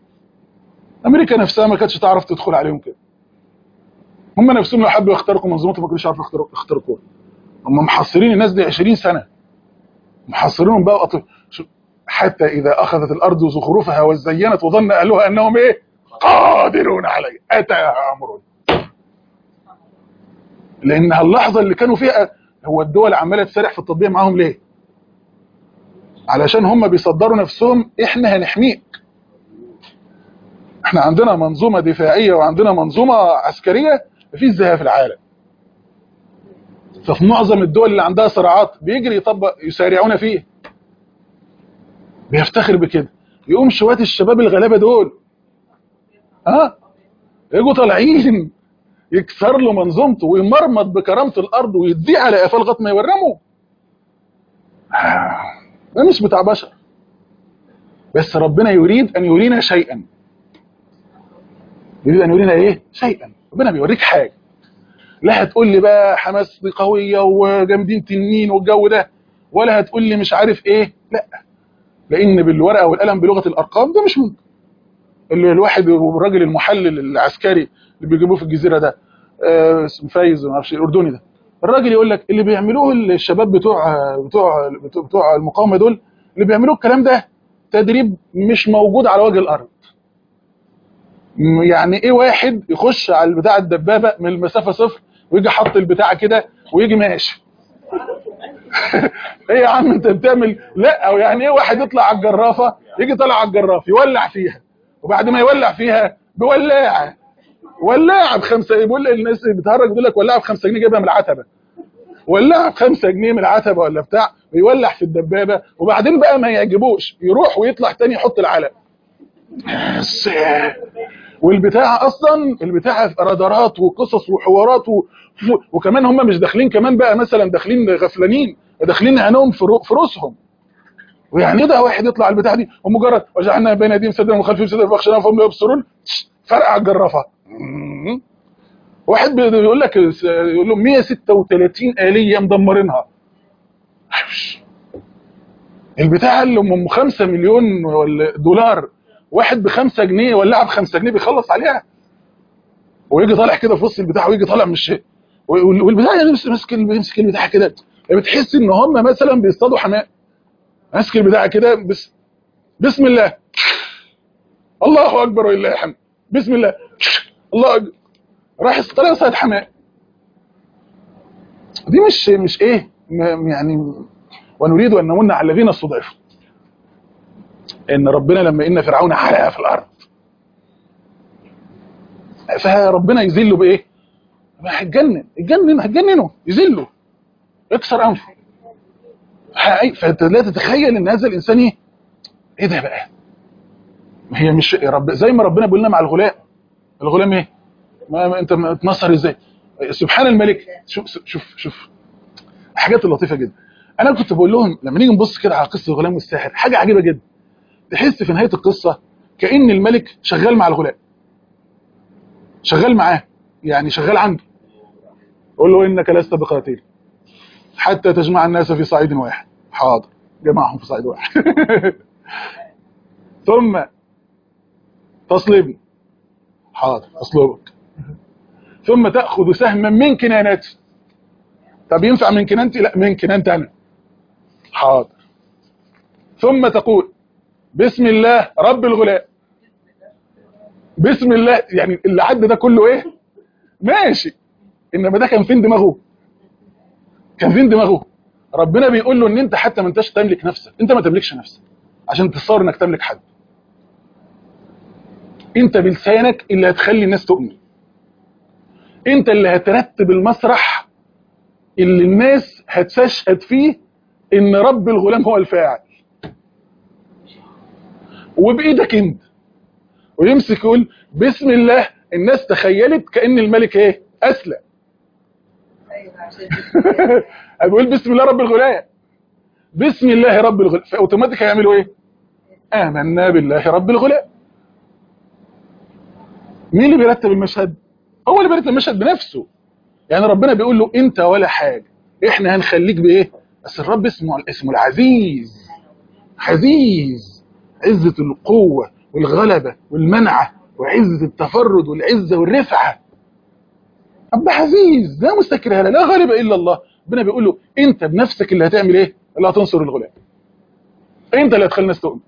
امريكا نفسها ما كانتش تعرف تدخل عليهم كده هم نفسهم لو حبوا يخترقوا منظومتهم ما كانوش يعرفوا يخترقوها هم محصرين الناس دي 20 سنه محصرينهم بقى أطل... حتى اذا اخذت الارض زخرفها وزينت وظن اهلها انهم ايه قادرون عليه اتى امر لانها اللحظه اللي كانوا فيها هو الدول عماله تسارح في التطبيع معاهم ليه علشان هم بيصدروا نفسهم احنا هنحميك احنا عندنا منظومه دفاعيه وعندنا منظومه عسكريه مفيش زيها في العالم ففي معظم الدول اللي عندها صراعات بيجري يطبق يسارعون فيه بيفتخر بكده يقوم شويه الشباب الغلابه دول ها يجوا طالعين يكسر له منظومته ويمرمط بكرامه الارض ويديه على قفاه لغايه ما يورمه ده مش بتاع بشر بس ربنا يريد ان يرينا شيئا يريد ان يرينا ايه شيئا ربنا بيوريك حاجه لا هتقول لي بقى حماس دي قويه وجامدين تنين والجو ده ولا هتقول لي مش عارف ايه لا لان بالورقه والقلم بلغه الارقام ده مش ممكن اللي الواحد الراجل المحلل العسكري اللي بيجيبوه في الجزيره ده آه اسمه فايز ما اعرفش الاردني ده الراجل يقول لك اللي بيعملوه الشباب بتوع بتوع بتوع المقاومه دول اللي بيعملوه الكلام ده تدريب مش موجود على وجه الارض م- يعني ايه واحد يخش على البتاع الدبابه من المسافه صفر ويجي حط البتاع كده ويجي ماشي ايه يا عم انت بتعمل لا او يعني ايه واحد يطلع على الجرافه يجي طالع على الجراف يولع فيها وبعد ما يولع فيها بولاعه ولاعه بخمسه بيقول الناس اللي بتهرج بيقول لك ولاعه بخمسه جنيه جايبها من العتبه ولاعه بخمسه جنيه من العتبه ولا بتاع ويولع في الدبابه وبعدين بقى ما يعجبوش يروح ويطلع تاني يحط العلق بس والبتاع اصلا البتاع رادارات وقصص وحوارات و... وكمان هم مش داخلين كمان بقى مثلا داخلين غفلانين داخلين عينهم في رو- في روسهم ويعني ايه ده واحد يطلع على البتاع دي ومجرد وجعلنا بين ايديهم سدا وخلفهم سدا فاخشنا فهم لا يبصرون فرقع الجرافه مم. واحد بي- بيقول لك يقول لهم 136 آلية مدمرينها البتاع اللي ام 5 مليون ولا دولار واحد ب 5 جنيه ولعها ب 5 جنيه بيخلص عليها ويجي طالع كده في وسط البتاع ويجي طالع من الشيء وال- والبتاع يعني ماسك ماسك ماسك البتاع كده بتحس ان هم مثلا بيصطادوا حمام ماسك البتاع كده بس بسم الله الله اكبر ولله الحمد بسم الله الله اكبر راح طالع صيد حمام دي مش مش ايه م- يعني ونريد ان نمن على الذين استضعفوا ان ربنا لما ان فرعون علا في الارض فربنا يذله بايه ما هيتجنن يتجنن هتجننه يذله يكسر انفه ه- فانت لا تتخيل ان هذا الانسان ايه ايه ده بقى ما هي مش رب زي ما ربنا بيقول لنا مع الغلام الغلام ايه ما ما انت ما اتنصر ازاي سبحان الملك شوف شوف شوف حاجات لطيفه جدا انا كنت بقول لهم لما نيجي نبص كده على قصه الغلام والساحر حاجه عجيبه جدا تحس في نهايه القصه كان الملك شغال مع الغلام شغال معاه يعني شغال عنده يقول له انك لست بقاتل حتى تجمع الناس في صعيد واحد حاضر جمعهم في صعيد واحد ثم تصلبني حاضر اصلبك ثم تاخذ سهما من كنانتي طب ينفع من كنانتي لا من كنانتي انا حاضر ثم تقول بسم الله رب الغلام بسم الله يعني اللي عدى ده كله ايه ماشي انما ده كان فين دماغه كان فين دماغه ربنا بيقول له ان انت حتى ما انتش تملك نفسك انت ما تملكش نفسك عشان تتصور انك تملك حد انت بلسانك اللي هتخلي الناس تؤمن انت اللي هترتب المسرح اللي الناس هتستشهد فيه ان رب الغلام هو الفاعل وبايدك انت ويمسك يقول بسم الله الناس تخيلت كان الملك ايه اسلم ايوه عشان بيقول بسم الله رب الغلام بسم الله رب الغلام فاوتوماتيك هيعملوا ايه امنا بالله رب الغلام مين اللي بيرتب المشهد هو اللي بيرتب المشهد بنفسه يعني ربنا بيقول له انت ولا حاجه احنا هنخليك بايه بس الرب اسمه اسمه العزيز عزيز عزه القوه والغلبه والمنعه وعزه التفرد والعزه والرفعه رب عزيز لا مستكره لا لا غالب الا الله ربنا بيقول له انت بنفسك اللي هتعمل ايه اللي هتنصر الغلام انت اللي هتخلي الناس تؤمن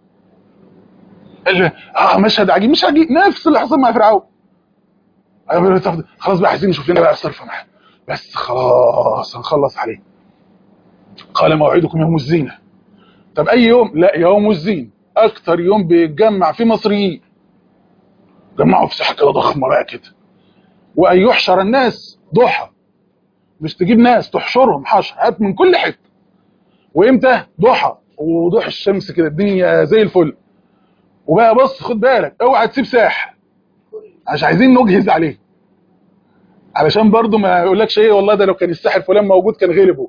اللي اه مشهد عجيب مش عجيب نفس اللي حصل مع فرعون أيوة، طب خلاص بقى عايزين نشوف لنا بقى الصرف معاه بس خلاص هنخلص عليه قال موعدكم يوم الزينه طب اي يوم لا يوم الزين اكتر يوم بيتجمع فيه مصريين جمعوا في ساحه كده ضخمه بقى كده وان يحشر الناس ضحى مش تجيب ناس تحشرهم حشر هات من كل حته وامتى ضحى وضوح الشمس كده الدنيا زي الفل وبقى بص خد بالك اوعى تسيب ساحه عشان عايزين نجهز عليه علشان برضو ما يقولكش ايه والله ده لو كان الساحر فلان موجود كان غلبه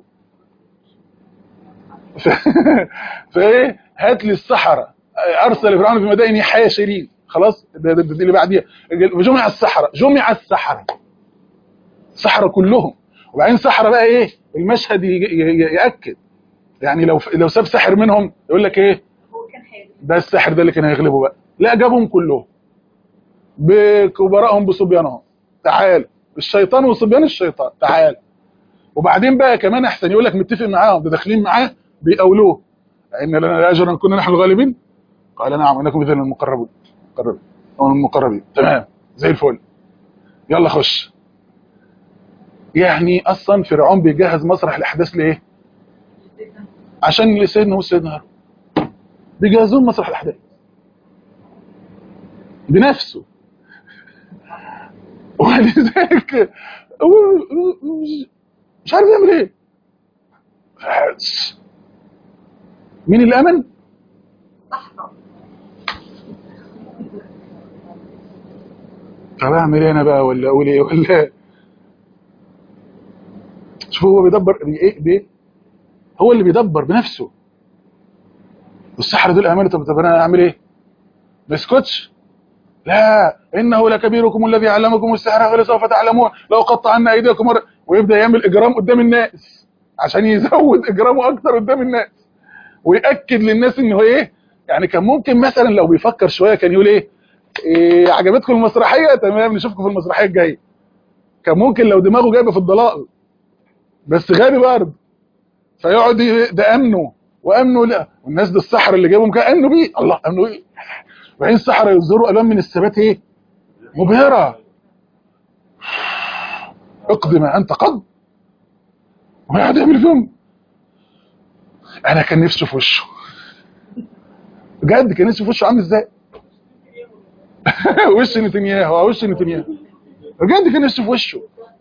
ف... فايه هات لي السحرة ارسل فرعون في مدائن حاشرين خلاص ده, ده, ده اللي بعديها جمع السحرة جمع السحرة السحرة كلهم وبعدين سحرة بقى ايه المشهد ي... ي... يأكد يعني لو لو ساب ساحر منهم يقول لك ايه هو كان حلو ده الساحر ده اللي كان هيغلبه بقى لا جابهم كلهم بكبرائهم بصبيانهم تعال الشيطان وصبيان الشيطان تعال وبعدين بقى كمان احسن يقول لك متفق معاهم ده داخلين معاه بيقولوه ان لنا اجرا كنا نحن الغالبين قال نعم انكم اذا المقربون مقربون او من المقربين تمام زي الفل يلا خش يعني اصلا فرعون بيجهز مسرح الاحداث لايه عشان سيدنا موسى سيدنا هارون بيجهزون مسرح الاحداث بنفسه ولذلك هو مش- مش عارف يعمل ايه مين اللي امن صحراء طب اعمل ايه انا بقى ولا اقول ايه ولا شوف هو بيدبر بايه بايه هو اللي بيدبر بنفسه والسحرة دول امانه طب طب انا اعمل ايه ما يسكتش لا انه لكبيركم الذي علمكم السحر فلسوف تعلمون لو قطعنا ايديكم ور- ويبدا يعمل اجرام قدام الناس عشان يزود اجرامه اكتر قدام الناس وياكد للناس ان هو ايه يعني كان ممكن مثلا لو بيفكر شويه كان يقول ايه, إيه عجبتكم المسرحيه تمام نشوفكم في المسرحيه الجايه كان ممكن لو دماغه جايبه في الضلال بس غبي برضه فيقعد ي- ده امنه وامنه لا والناس ده السحر اللي جابهم كان امنوا بيه الله امنوا بيه وبعدين السحرة يصدروا الوان من الثبات ايه مبهره اقض ما انت قض ويقعد يعمل فيهم انا كان نفسي في وشه بجد كان نفسي في وشه عامل ازاي وش نتنياهو وش نتنياهو بجد كان نفسي في وشه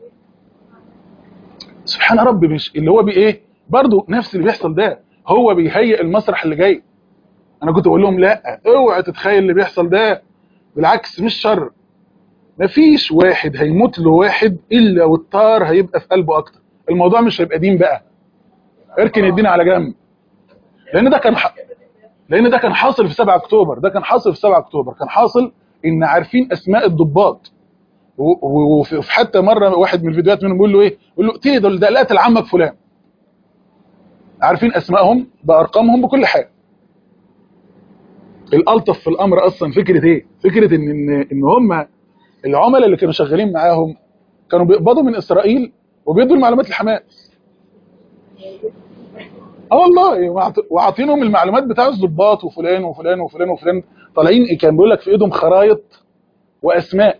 سبحان ربي مش اللي هو بي ايه برضه نفس اللي بيحصل ده هو بيهيئ المسرح اللي جاي انا كنت بقول لهم لا اوعى تتخيل اللي بيحصل ده بالعكس مش شر مفيش واحد هيموت له واحد الا والطار هيبقى في قلبه اكتر الموضوع مش هيبقى دين بقى اركن الدين على جنب لان ده كان ح... لان ده كان حاصل في 7 اكتوبر ده كان حاصل في 7 اكتوبر كان حاصل ان عارفين اسماء الضباط و- و- وفي حتى مره واحد من الفيديوهات منهم بيقول له ايه بيقول له تيه دول ده قتل عمك فلان عارفين اسمائهم بارقامهم بكل حاجه الالطف في الامر اصلا فكره ايه فكره ان ان, إن هم العملاء اللي كانوا شغالين معاهم كانوا بيقبضوا من اسرائيل وبيدوا المعلومات لحماس اه والله وعط- وعاطينهم المعلومات بتاع الضباط وفلان وفلان وفلان وفلان طالعين كان بيقول لك في ايدهم خرايط واسماء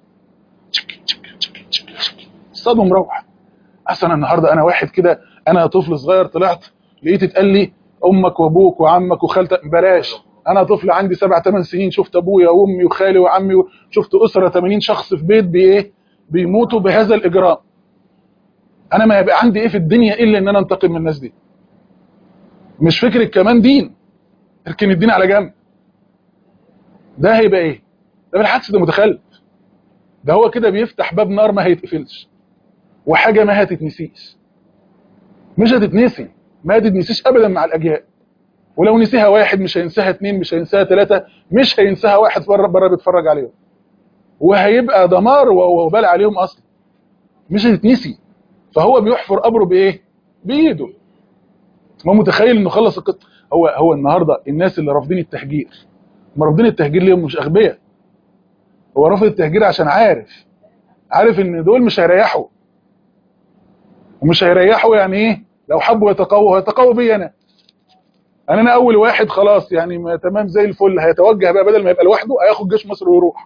الصدمه مروح اصلا النهارده انا واحد كده انا طفل صغير طلعت لقيت اتقال لي امك وابوك وعمك وخالتك بلاش انا طفل عندي سبع ثمان سنين شفت ابويا وامي وخالي وعمي شفت اسره 80 شخص في بيت بايه بيموتوا بهذا الاجرام انا ما يبقى عندي ايه في الدنيا الا ان انا انتقم من الناس دي مش فكره كمان دين اركن الدين على جنب ده هيبقى ايه ده بالعكس ده متخلف ده هو كده بيفتح باب نار ما هيتقفلش وحاجه ما هتتنسيش مش هتتنسي ما هتتنسيش ابدا مع الاجيال ولو نسيها واحد مش هينساها اتنين مش هينساها ثلاثة مش هينساها واحد بره بره بيتفرج عليهم وهيبقى دمار و- وبال عليهم اصلا مش هتتنسي فهو بيحفر قبره بايه بايده ما متخيل انه خلص القط هو هو النهارده الناس اللي رافضين التهجير ما رافضين التهجير ليه مش اغبياء هو رافض التهجير عشان عارف عارف ان دول مش هيريحوا ومش هيريحوا يعني ايه لو حبوا يتقووا هيتقووا بيا انا انا انا اول واحد خلاص يعني ما تمام زي الفل هيتوجه بقى بدل ما يبقى لوحده هياخد جيش مصر ويروح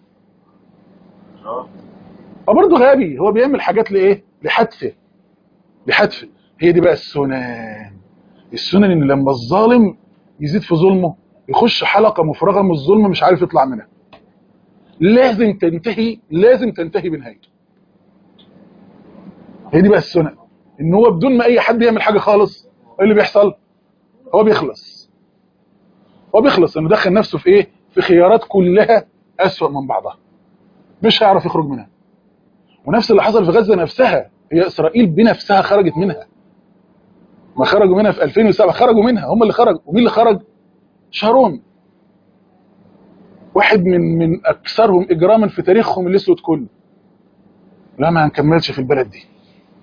هو برضه غبي هو بيعمل حاجات لايه لحتفه لحتفه هي دي بقى السنن السنن ان لما الظالم يزيد في ظلمه يخش حلقه مفرغه من الظلم مش عارف يطلع منها لازم تنتهي لازم تنتهي بنهايته هي دي بقى السنن ان هو بدون ما اي حد يعمل حاجه خالص ايه اللي بيحصل هو بيخلص هو بيخلص انه دخل نفسه في ايه في خيارات كلها اسوأ من بعضها مش هيعرف يخرج منها ونفس اللي حصل في غزة نفسها هي اسرائيل بنفسها خرجت منها ما خرجوا منها في 2007 خرجوا منها هم اللي خرجوا ومين اللي خرج شارون واحد من من اكثرهم اجراما في تاريخهم الاسود كله لا ما هنكملش في البلد دي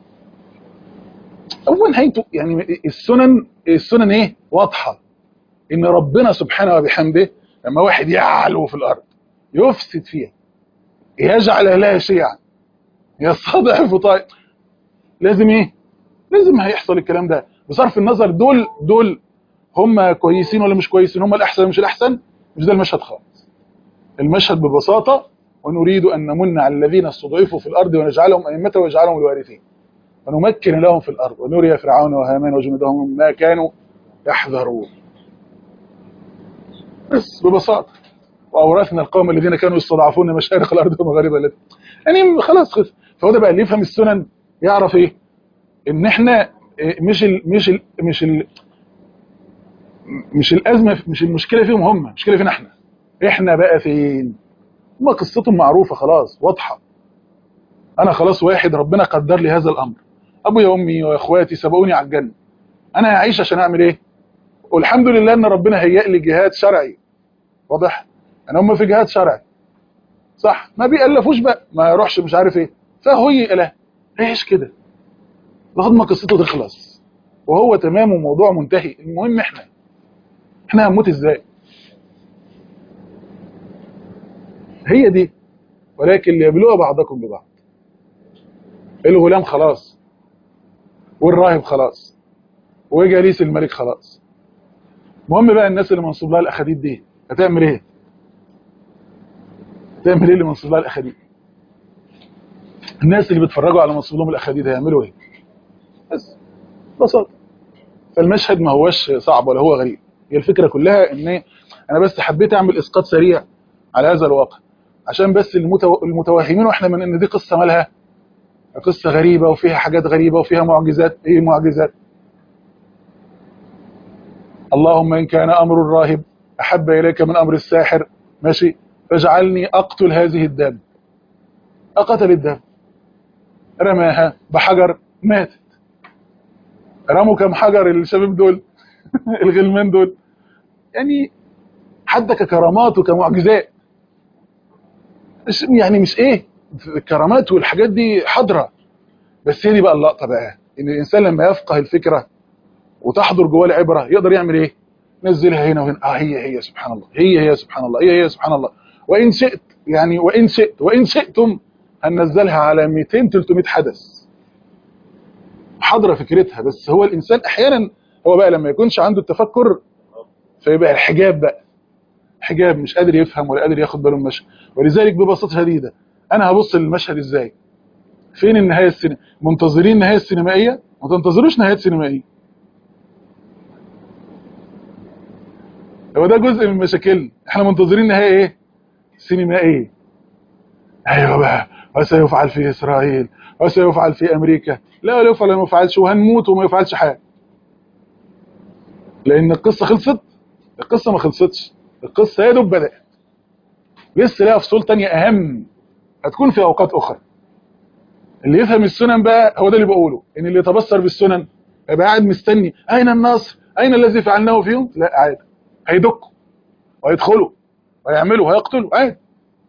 اول نهايته يعني السنن السنن ايه واضحه ان ربنا سبحانه وبحمده لما واحد يعلو في الارض يفسد فيها يجعل لها شيعا يستضعف طائف لازم ايه لازم هيحصل الكلام ده بصرف النظر دول دول هم كويسين ولا مش كويسين هم الاحسن ولا مش الاحسن مش ده المشهد خالص المشهد ببساطة ونريد أن نمن على الذين استضعفوا في الأرض ونجعلهم أئمة ونجعلهم الوارثين ونمكن لهم في الأرض ونري فرعون وهامان وجنودهم ما كانوا يحذرون بس ببساطة وأورثنا القوم الذين كانوا يستضعفون مشارق الأرض ومغاربها التي يعني خلاص خف فهو ده بقى اللي يفهم السنن يعرف إيه إن إحنا إيه مش ال مش ال مش ال مش الأزمة مش المشكلة فيهم هم المشكلة فينا إحنا إحنا بقى فين هم قصتهم معروفة خلاص واضحة أنا خلاص واحد ربنا قدر لي هذا الأمر أبويا وأمي وإخواتي سبقوني على الجنة أنا هعيش عشان أعمل إيه والحمد لله ان ربنا هيئ لي جهاد شرعي واضح ان هم في جهاد شرعي صح ما بيألفوش بقى ما يروحش مش عارف ايه فهي له عيش كده لغايه ما قصته تخلص وهو تمام وموضوع منتهي المهم احنا احنا هنموت ازاي هي دي ولكن ليبلغ بعضكم ببعض الغلام خلاص والراهب خلاص وجليس الملك خلاص المهم بقى الناس اللي منصوب لها الاخاديد دي هتعمل ايه هتعمل ايه اللي منصوب لها الاخاديد الناس اللي بيتفرجوا على منصوب لهم الاخاديد هيعملوا ايه بس ببساطه فالمشهد ما هوش صعب ولا هو غريب هي الفكره كلها ان انا بس حبيت اعمل اسقاط سريع على هذا الواقع عشان بس المتو... المتوهمين واحنا من ان دي قصه مالها قصه غريبه وفيها حاجات غريبه وفيها معجزات ايه معجزات اللهم إن كان أمر الراهب أحب إليك من أمر الساحر ماشي فاجعلني أقتل هذه الدم أقتل الدم رماها بحجر ماتت رموا كم حجر الشباب دول الغلمان دول يعني حتى ككرامات وكمعجزات مش يعني مش ايه الكرامات والحاجات دي حاضره بس هي دي بقى اللقطه بقى ان الانسان لما يفقه الفكره وتحضر جواه العبره يقدر يعمل ايه نزلها هنا وهنا اه هي هي سبحان الله هي هي سبحان الله هي هي سبحان الله وان شئت يعني وان شئت وان شئتم هننزلها على 200 300 حدث حاضره فكرتها بس هو الانسان احيانا هو بقى لما يكونش عنده التفكر فيبقى الحجاب بقى حجاب مش قادر يفهم ولا قادر ياخد باله من المشهد ولذلك ببساطه شديده انا هبص للمشهد ازاي فين النهايه السينما منتظرين النهايه السينمائيه ما تنتظروش نهايات سينمائيه هو ده جزء من مشاكلنا احنا منتظرين نهايه ايه سينمائيه ايوه بقى وسيفعل في اسرائيل وسيفعل في امريكا لا ولا يفعل ولا ما يفعلش وهنموت وما يفعلش حاجه لان القصه خلصت القصه ما خلصتش القصه يا دوب بدات لسه لها فصول تانية اهم هتكون في اوقات اخرى اللي يفهم السنن بقى هو ده اللي بقوله ان اللي يتبصر بالسنن يبقى قاعد مستني اين النصر اين الذي فعلناه فيهم لا عادي هيدقوا ويدخلوا ويعملوا ويقتلوا عادي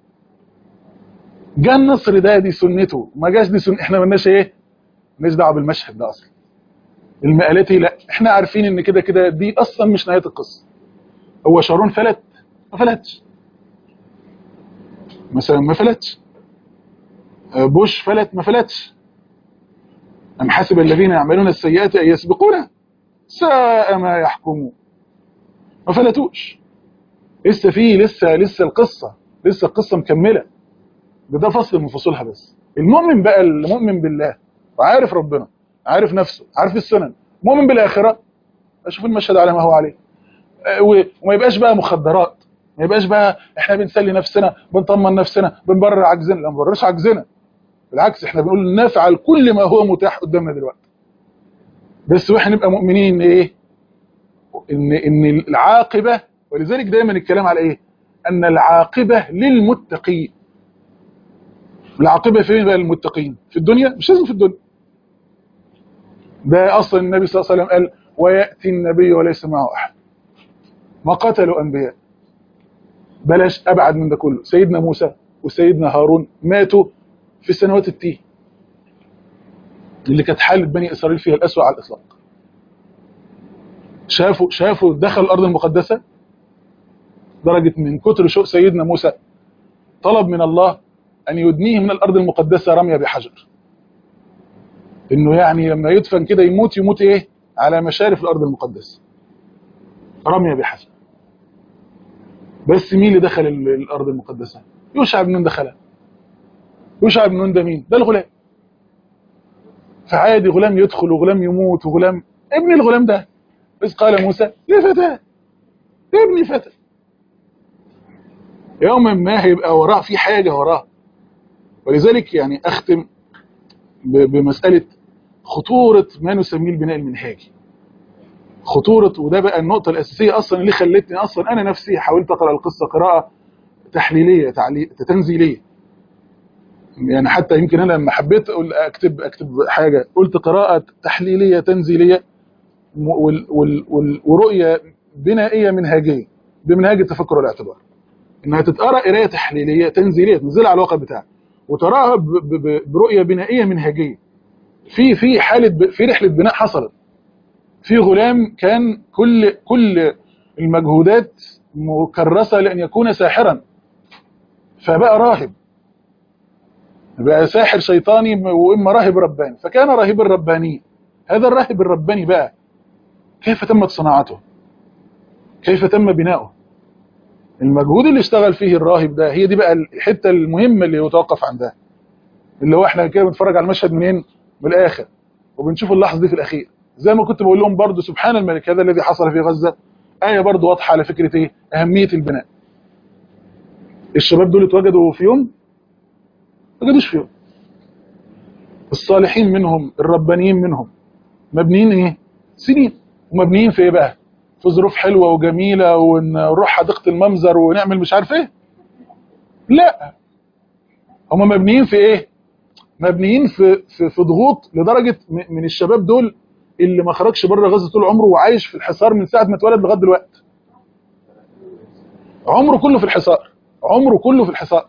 جاء النصر ده دي سنته ما جاش دي سن احنا مالناش ايه مالناش دعوه بالمشهد ده اصلا المقالتي لا احنا عارفين ان كده كده دي اصلا مش نهايه القصه هو شارون فلت ما فلتش مثلا ما فلتش بوش فلت ما فلتش أم حسب الذين يعملون السيئات أن يسبقونا ساء ما يحكمون ما فلتوش لسه في لسه لسه القصة لسه القصة مكملة ده, ده فصل من فصولها بس المؤمن بقى المؤمن بالله وعارف ربنا عارف نفسه عارف السنن مؤمن بالآخرة أشوف المشهد على ما هو عليه وما يبقاش بقى مخدرات ما يبقاش بقى احنا بنسلي نفسنا بنطمن نفسنا بنبرر عجزنا لا ما بنبررش عجزنا بالعكس احنا بنقول نفعل كل ما هو متاح قدامنا دلوقتي بس واحنا نبقى مؤمنين ان ايه ان ان العاقبه ولذلك دايما الكلام على ايه ان العاقبه للمتقين العاقبه فين بقى للمتقين في الدنيا مش لازم في الدنيا ده اصلا النبي صلى الله عليه وسلم قال وياتي النبي وليس معه احد ما قتلوا انبياء بلاش ابعد من ده كله سيدنا موسى وسيدنا هارون ماتوا في سنوات التيه اللي كانت حالة بني إسرائيل فيها الأسوأ على الإطلاق شافوا شافوا دخل الأرض المقدسة درجة من كتر شوق سيدنا موسى طلب من الله أن يدنيه من الأرض المقدسة رمية بحجر إنه يعني لما يدفن كده يموت يموت إيه على مشارف الأرض المقدسة رمية بحجر بس مين اللي دخل ال- الارض المقدسه يوشع بن نون دخلها يوشع بن نون ده مين ده الغلام فعادي غلام يدخل وغلام يموت وغلام ابن الغلام ده بس قال موسى يا فتاه يا ابني فتى يوما ما هيبقى وراه في حاجه وراه ولذلك يعني اختم ب- بمساله خطوره ما نسميه البناء المنهاجي خطوره وده بقى النقطه الاساسيه اصلا اللي خلتني اصلا انا نفسي حاولت اقرا القصه قراءه تحليليه تعلي... تنزيليه يعني حتى يمكن انا لما حبيت أقول اكتب اكتب حاجه قلت قراءه تحليليه تنزيليه م- وال... وال... وال... ورؤيه بنائيه منهجيه بمنهاج التفكر والاعتبار انها تتقرا قرايه تحليليه تنزيليه تنزلها على الواقع بتاعك وتراها ب... ب... ب- برؤيه بنائيه منهجيه في في حاله ب... في رحله بناء حصلت في غلام كان كل كل المجهودات مكرسه لان يكون ساحرا فبقى راهب بقى ساحر شيطاني واما راهب رباني فكان راهبا ربانيا هذا الراهب الرباني بقى كيف تمت صناعته كيف تم بناؤه المجهود اللي اشتغل فيه الراهب ده هي دي بقى الحته المهمه اللي يتوقف عندها اللي هو احنا كده بنتفرج على المشهد منين من الاخر وبنشوف اللحظه دي في الاخير زي ما كنت بقول لهم برضو سبحان الملك هذا الذي حصل في غزه ايه برضو واضحه على فكره ايه اهميه البناء الشباب دول اتوجدوا في يوم ما وجدوش في يوم الصالحين منهم الربانيين منهم مبنيين ايه سنين ومبنيين في ايه بقى في ظروف حلوه وجميله ونروح حديقه المنظر ونعمل مش عارف ايه لا هم مبنيين في ايه مبنيين في في, في ضغوط لدرجه م- من الشباب دول اللي ما خرجش بره غزه طول عمره وعايش في الحصار من ساعه ما اتولد لغايه دلوقتي عمره كله في الحصار عمره كله في الحصار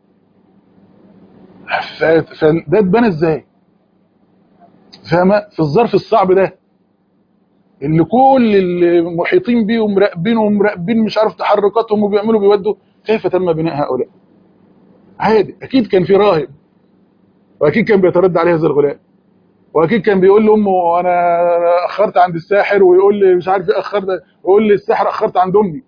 ف- فده اتبنى ازاي فاهمه في الظرف الصعب ده اللي كل اللي محيطين بيه ومراقبينه ومراقبين مش عارف تحركاتهم وبيعملوا بيودوا كيف تم بناء هؤلاء عادي اكيد كان في راهب واكيد كان بيترد عليه هذا الغلام واكيد كان بيقول لامه انا اخرت عند الساحر ويقول لي مش عارف ايه اخرت ويقول لي الساحر اخرت عند امي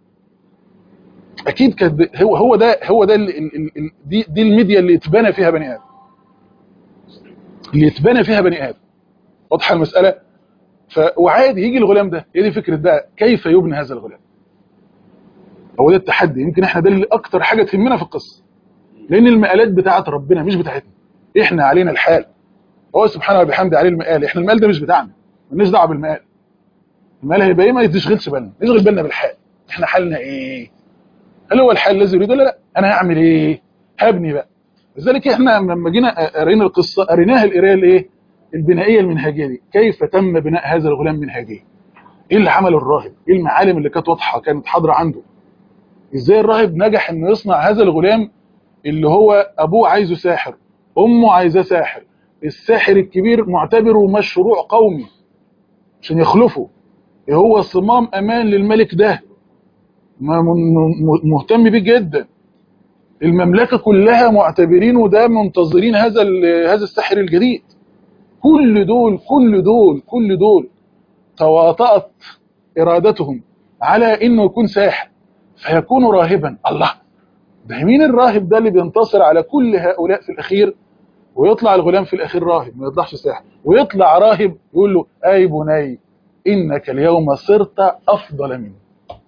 اكيد كان هو هو ده هو ده ال ال ال ال دي دي الميديا اللي اتبنى فيها بني ادم اللي اتبنى فيها بني ادم واضحه المساله ف وعادي يجي الغلام ده هي دي فكره بقى كيف يبنى هذا الغلام هو ده التحدي يمكن احنا ده اللي اكتر حاجه تهمنا في القصه لان المقالات بتاعت ربنا مش بتاعتنا احنا علينا الحال هو سبحانه وبحمده عليه المقال احنا المقال ده مش بتاعنا مالناش دعوه بالمقال المقال هيبقى ايه ما يتشغلش بالنا نشغل بالنا بالحال احنا حالنا ايه هل هو الحال الذي يريده لا لا انا هعمل ايه هبني بقى لذلك احنا لما جينا قرينا القصه قريناها القرايه الايه البنائيه المنهجيه دي كيف تم بناء هذا الغلام منهجيا ايه اللي عمله الراهب ايه المعالم اللي كانت واضحه كانت حاضره عنده ازاي الراهب نجح انه يصنع هذا الغلام اللي هو ابوه عايزه ساحر امه عايزاه ساحر الساحر الكبير معتبره مشروع قومي عشان يخلفه هو صمام امان للملك ده ما- م- م- مهتم بيه جدا المملكه كلها معتبرينه ده منتظرين هذا ال- هذا الساحر الجديد كل دول كل دول كل دول تواطأت ارادتهم على انه يكون ساحر فيكون راهبا الله ده مين الراهب ده اللي بينتصر على كل هؤلاء في الاخير ويطلع الغلام في الاخير راهب ما يطلعش ساحر ويطلع راهب يقول له اي بني انك اليوم صرت افضل مني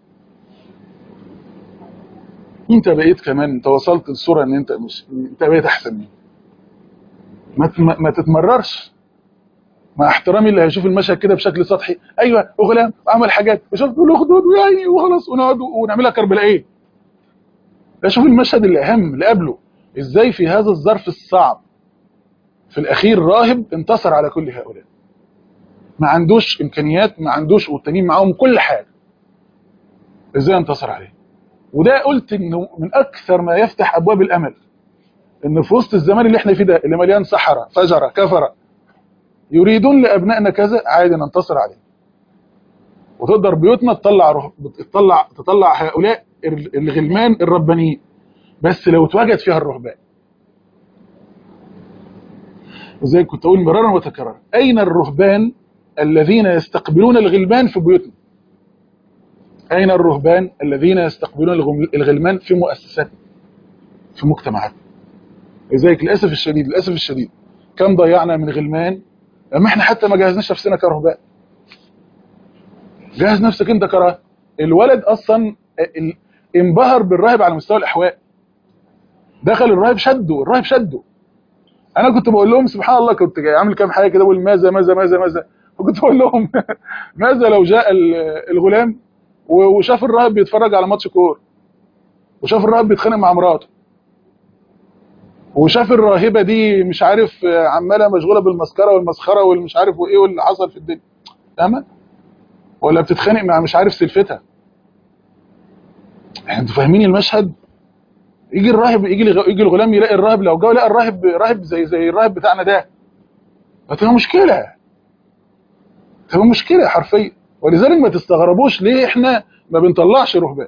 انت بقيت كمان انت وصلت للصوره ان انت مش انت بقيت احسن مني ما تم- ما تتمررش مع احترامي اللي هيشوف المشهد كده بشكل سطحي ايوه وغلام وعمل حاجات وشفت له خدود ويعني وخلاص ونقعد ونعملها كربلائيه لا شوف المشهد اللي اهم اللي قبله ازاي في هذا الظرف الصعب في الاخير راهب انتصر على كل هؤلاء ما عندوش امكانيات ما عندوش والتانيين معاهم كل حاجه ازاي انتصر عليه وده قلت انه من اكثر ما يفتح ابواب الامل ان في وسط الزمان اللي احنا فيه ده اللي مليان سحره فجره كفره يريدون لابنائنا كذا عادي ننتصر عليه وتقدر بيوتنا تطلع روح تطلع تطلع هؤلاء الغلمان الربانيين بس لو اتوجد فيها الرهبان وزي كنت اقول مرارا وتكرارا اين الرهبان الذين يستقبلون الغلمان في بيوتنا اين الرهبان الذين يستقبلون الغم- الغلمان في مؤسسات في مجتمعات لذلك للاسف الشديد للاسف الشديد كم ضيعنا من غلمان لما احنا حتى ما جهزناش نفسنا كرهبان جهز نفسك انت كراهب الولد اصلا ال- انبهر بالراهب على مستوى الاحواء دخل الراهب شده الراهب شده انا كنت بقول لهم سبحان الله كنت جاي عامل كام حاجه كده بقول ماذا ماذا ماذا ماذا وكنت بقول لهم ماذا لو جاء ال- الغلام و- وشاف الراهب بيتفرج على ماتش كور وشاف الراهب بيتخانق مع مراته وشاف الراهبه دي مش عارف آه، عماله مشغوله بالمسكره والمسخره والمش عارف وايه واللي حصل في الدنيا تمام ولا بتتخانق مع مش عارف سلفتها يعني انتوا فاهمين المشهد يجي الراهب يجي الغ- يجي الغلام يلاقي الراهب لو جه لقى الراهب راهب زي زي الراهب بتاعنا ده هتبقى مشكله هتبقى مشكله حرفيا ولذلك ما تستغربوش ليه احنا ما بنطلعش رهبان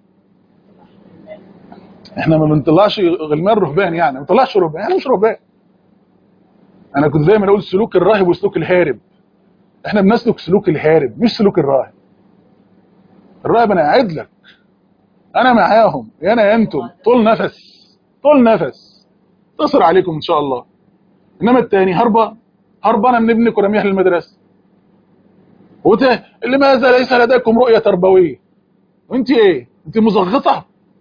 احنا ما بنطلعش غلمان رهبان يعني ما بنطلعش رهبان احنا مش رهبان انا كنت دايما اقول سلوك الراهب وسلوك الهارب احنا بنسلك سلوك الهارب مش سلوك الراهب الراهب انا قاعد لك انا معاهم يا انا يا انتم طول نفس طول نفس تصر عليكم ان شاء الله انما التاني هربة هربانه من ابنك ورميها للمدرسه وت... لماذا ليس لديكم رؤيه تربويه وانت ايه انت مزغطه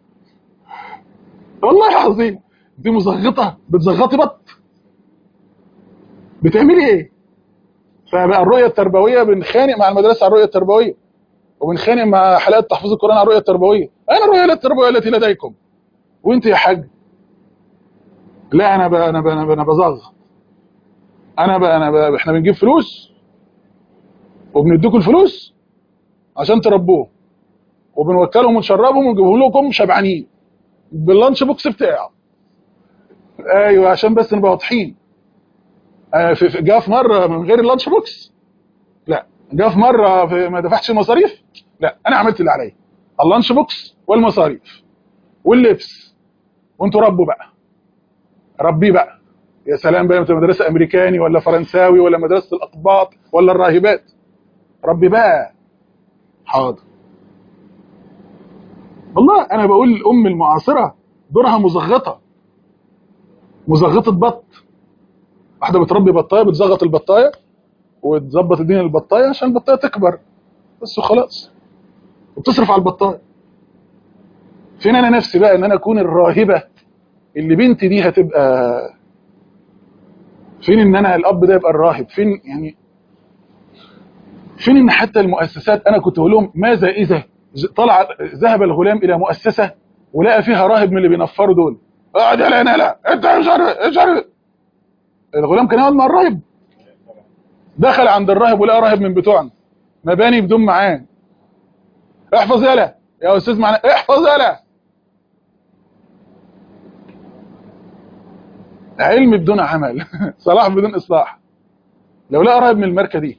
والله العظيم انت مزغطه بتزغطي بط بتعملي ايه فبقى الرؤيه التربويه بنخانق مع المدرسه على الرؤيه التربويه وبنخانق مع حلقات تحفيظ القران على الرؤيه التربويه اين الرؤيه التربويه التي لديكم وانت يا حاج لا انا بقى انا بقى انا, بقى أنا بزغط انا بقى انا بقى احنا بنجيب فلوس وبنديكم الفلوس عشان تربوه وبنوكلهم ونشربهم ونجيبهم لكم شبعانين باللانش بوكس بتاعه ايوه عشان بس نبقى واضحين آه، في في- جه في مره من غير اللانش بوكس لا جه في مره في ما دفعتش المصاريف لا انا عملت اللي عليا اللانش بوكس والمصاريف واللبس وانتوا ربوا بقى ربيه بقى يا سلام بقى انت مدرسه امريكاني ولا فرنساوي ولا مدرسه الاقباط ولا الراهبات ربي بقى حاضر والله انا بقول الام المعاصره دورها مزغطه مزغطه بط واحده بتربي بطايه بتزغط البطايه وتظبط الدنيا للبطايه عشان البطايه تكبر بس وخلاص وبتصرف على البطايه فين انا نفسي بقى ان انا اكون الراهبه اللي بنتي دي هتبقى فين ان انا الاب ده يبقى الراهب فين يعني فين ان حتى المؤسسات انا كنت بقول لهم ماذا اذا ز- طلع ذهب الغلام الى مؤسسه ولقى فيها راهب من اللي بينفروا دول اقعد يا لا لا انت مش عارف مش عارف الغلام كان يقعد مع الراهب دخل عند الراهب ولقى راهب من بتوعنا مباني بدون معاه احفظ يالا يا استاذ معنا احفظ يالا علم بدون عمل صلاح بدون اصلاح لو لقى راهب من الماركه دي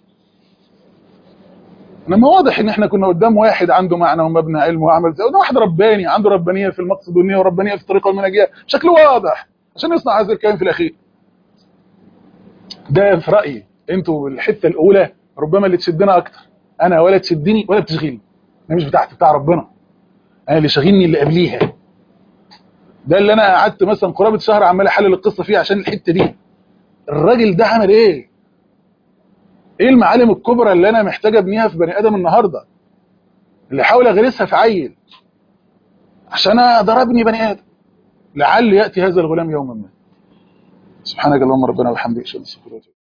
انما واضح ان احنا كنا قدام واحد عنده معنى ومبنى علم وعمل زي وده واحد رباني عنده ربانيه في المقصد والنيه وربانيه في الطريقه المنهجيه بشكل واضح عشان يصنع هذا الكلام في الاخير ده في رايي انتوا الحته الاولى ربما اللي تشدنا اكتر انا ولا تشدني ولا بتشغلني انا مش بتاعتي بتاع ربنا انا اللي شاغلني اللي قبليها ده اللي انا قعدت مثلا قرابه شهر عمال احلل القصه فيه عشان الحته دي الراجل ده عمل ايه ايه المعالم الكبرى اللي انا محتاج ابنيها في بني ادم النهارده اللي احاول اغرسها في عيل عشان اقدر ابني بني ادم لعل ياتي هذا الغلام يوما ما سبحانك اللهم ربنا وبحمدك اشهد ان لا اله الا انت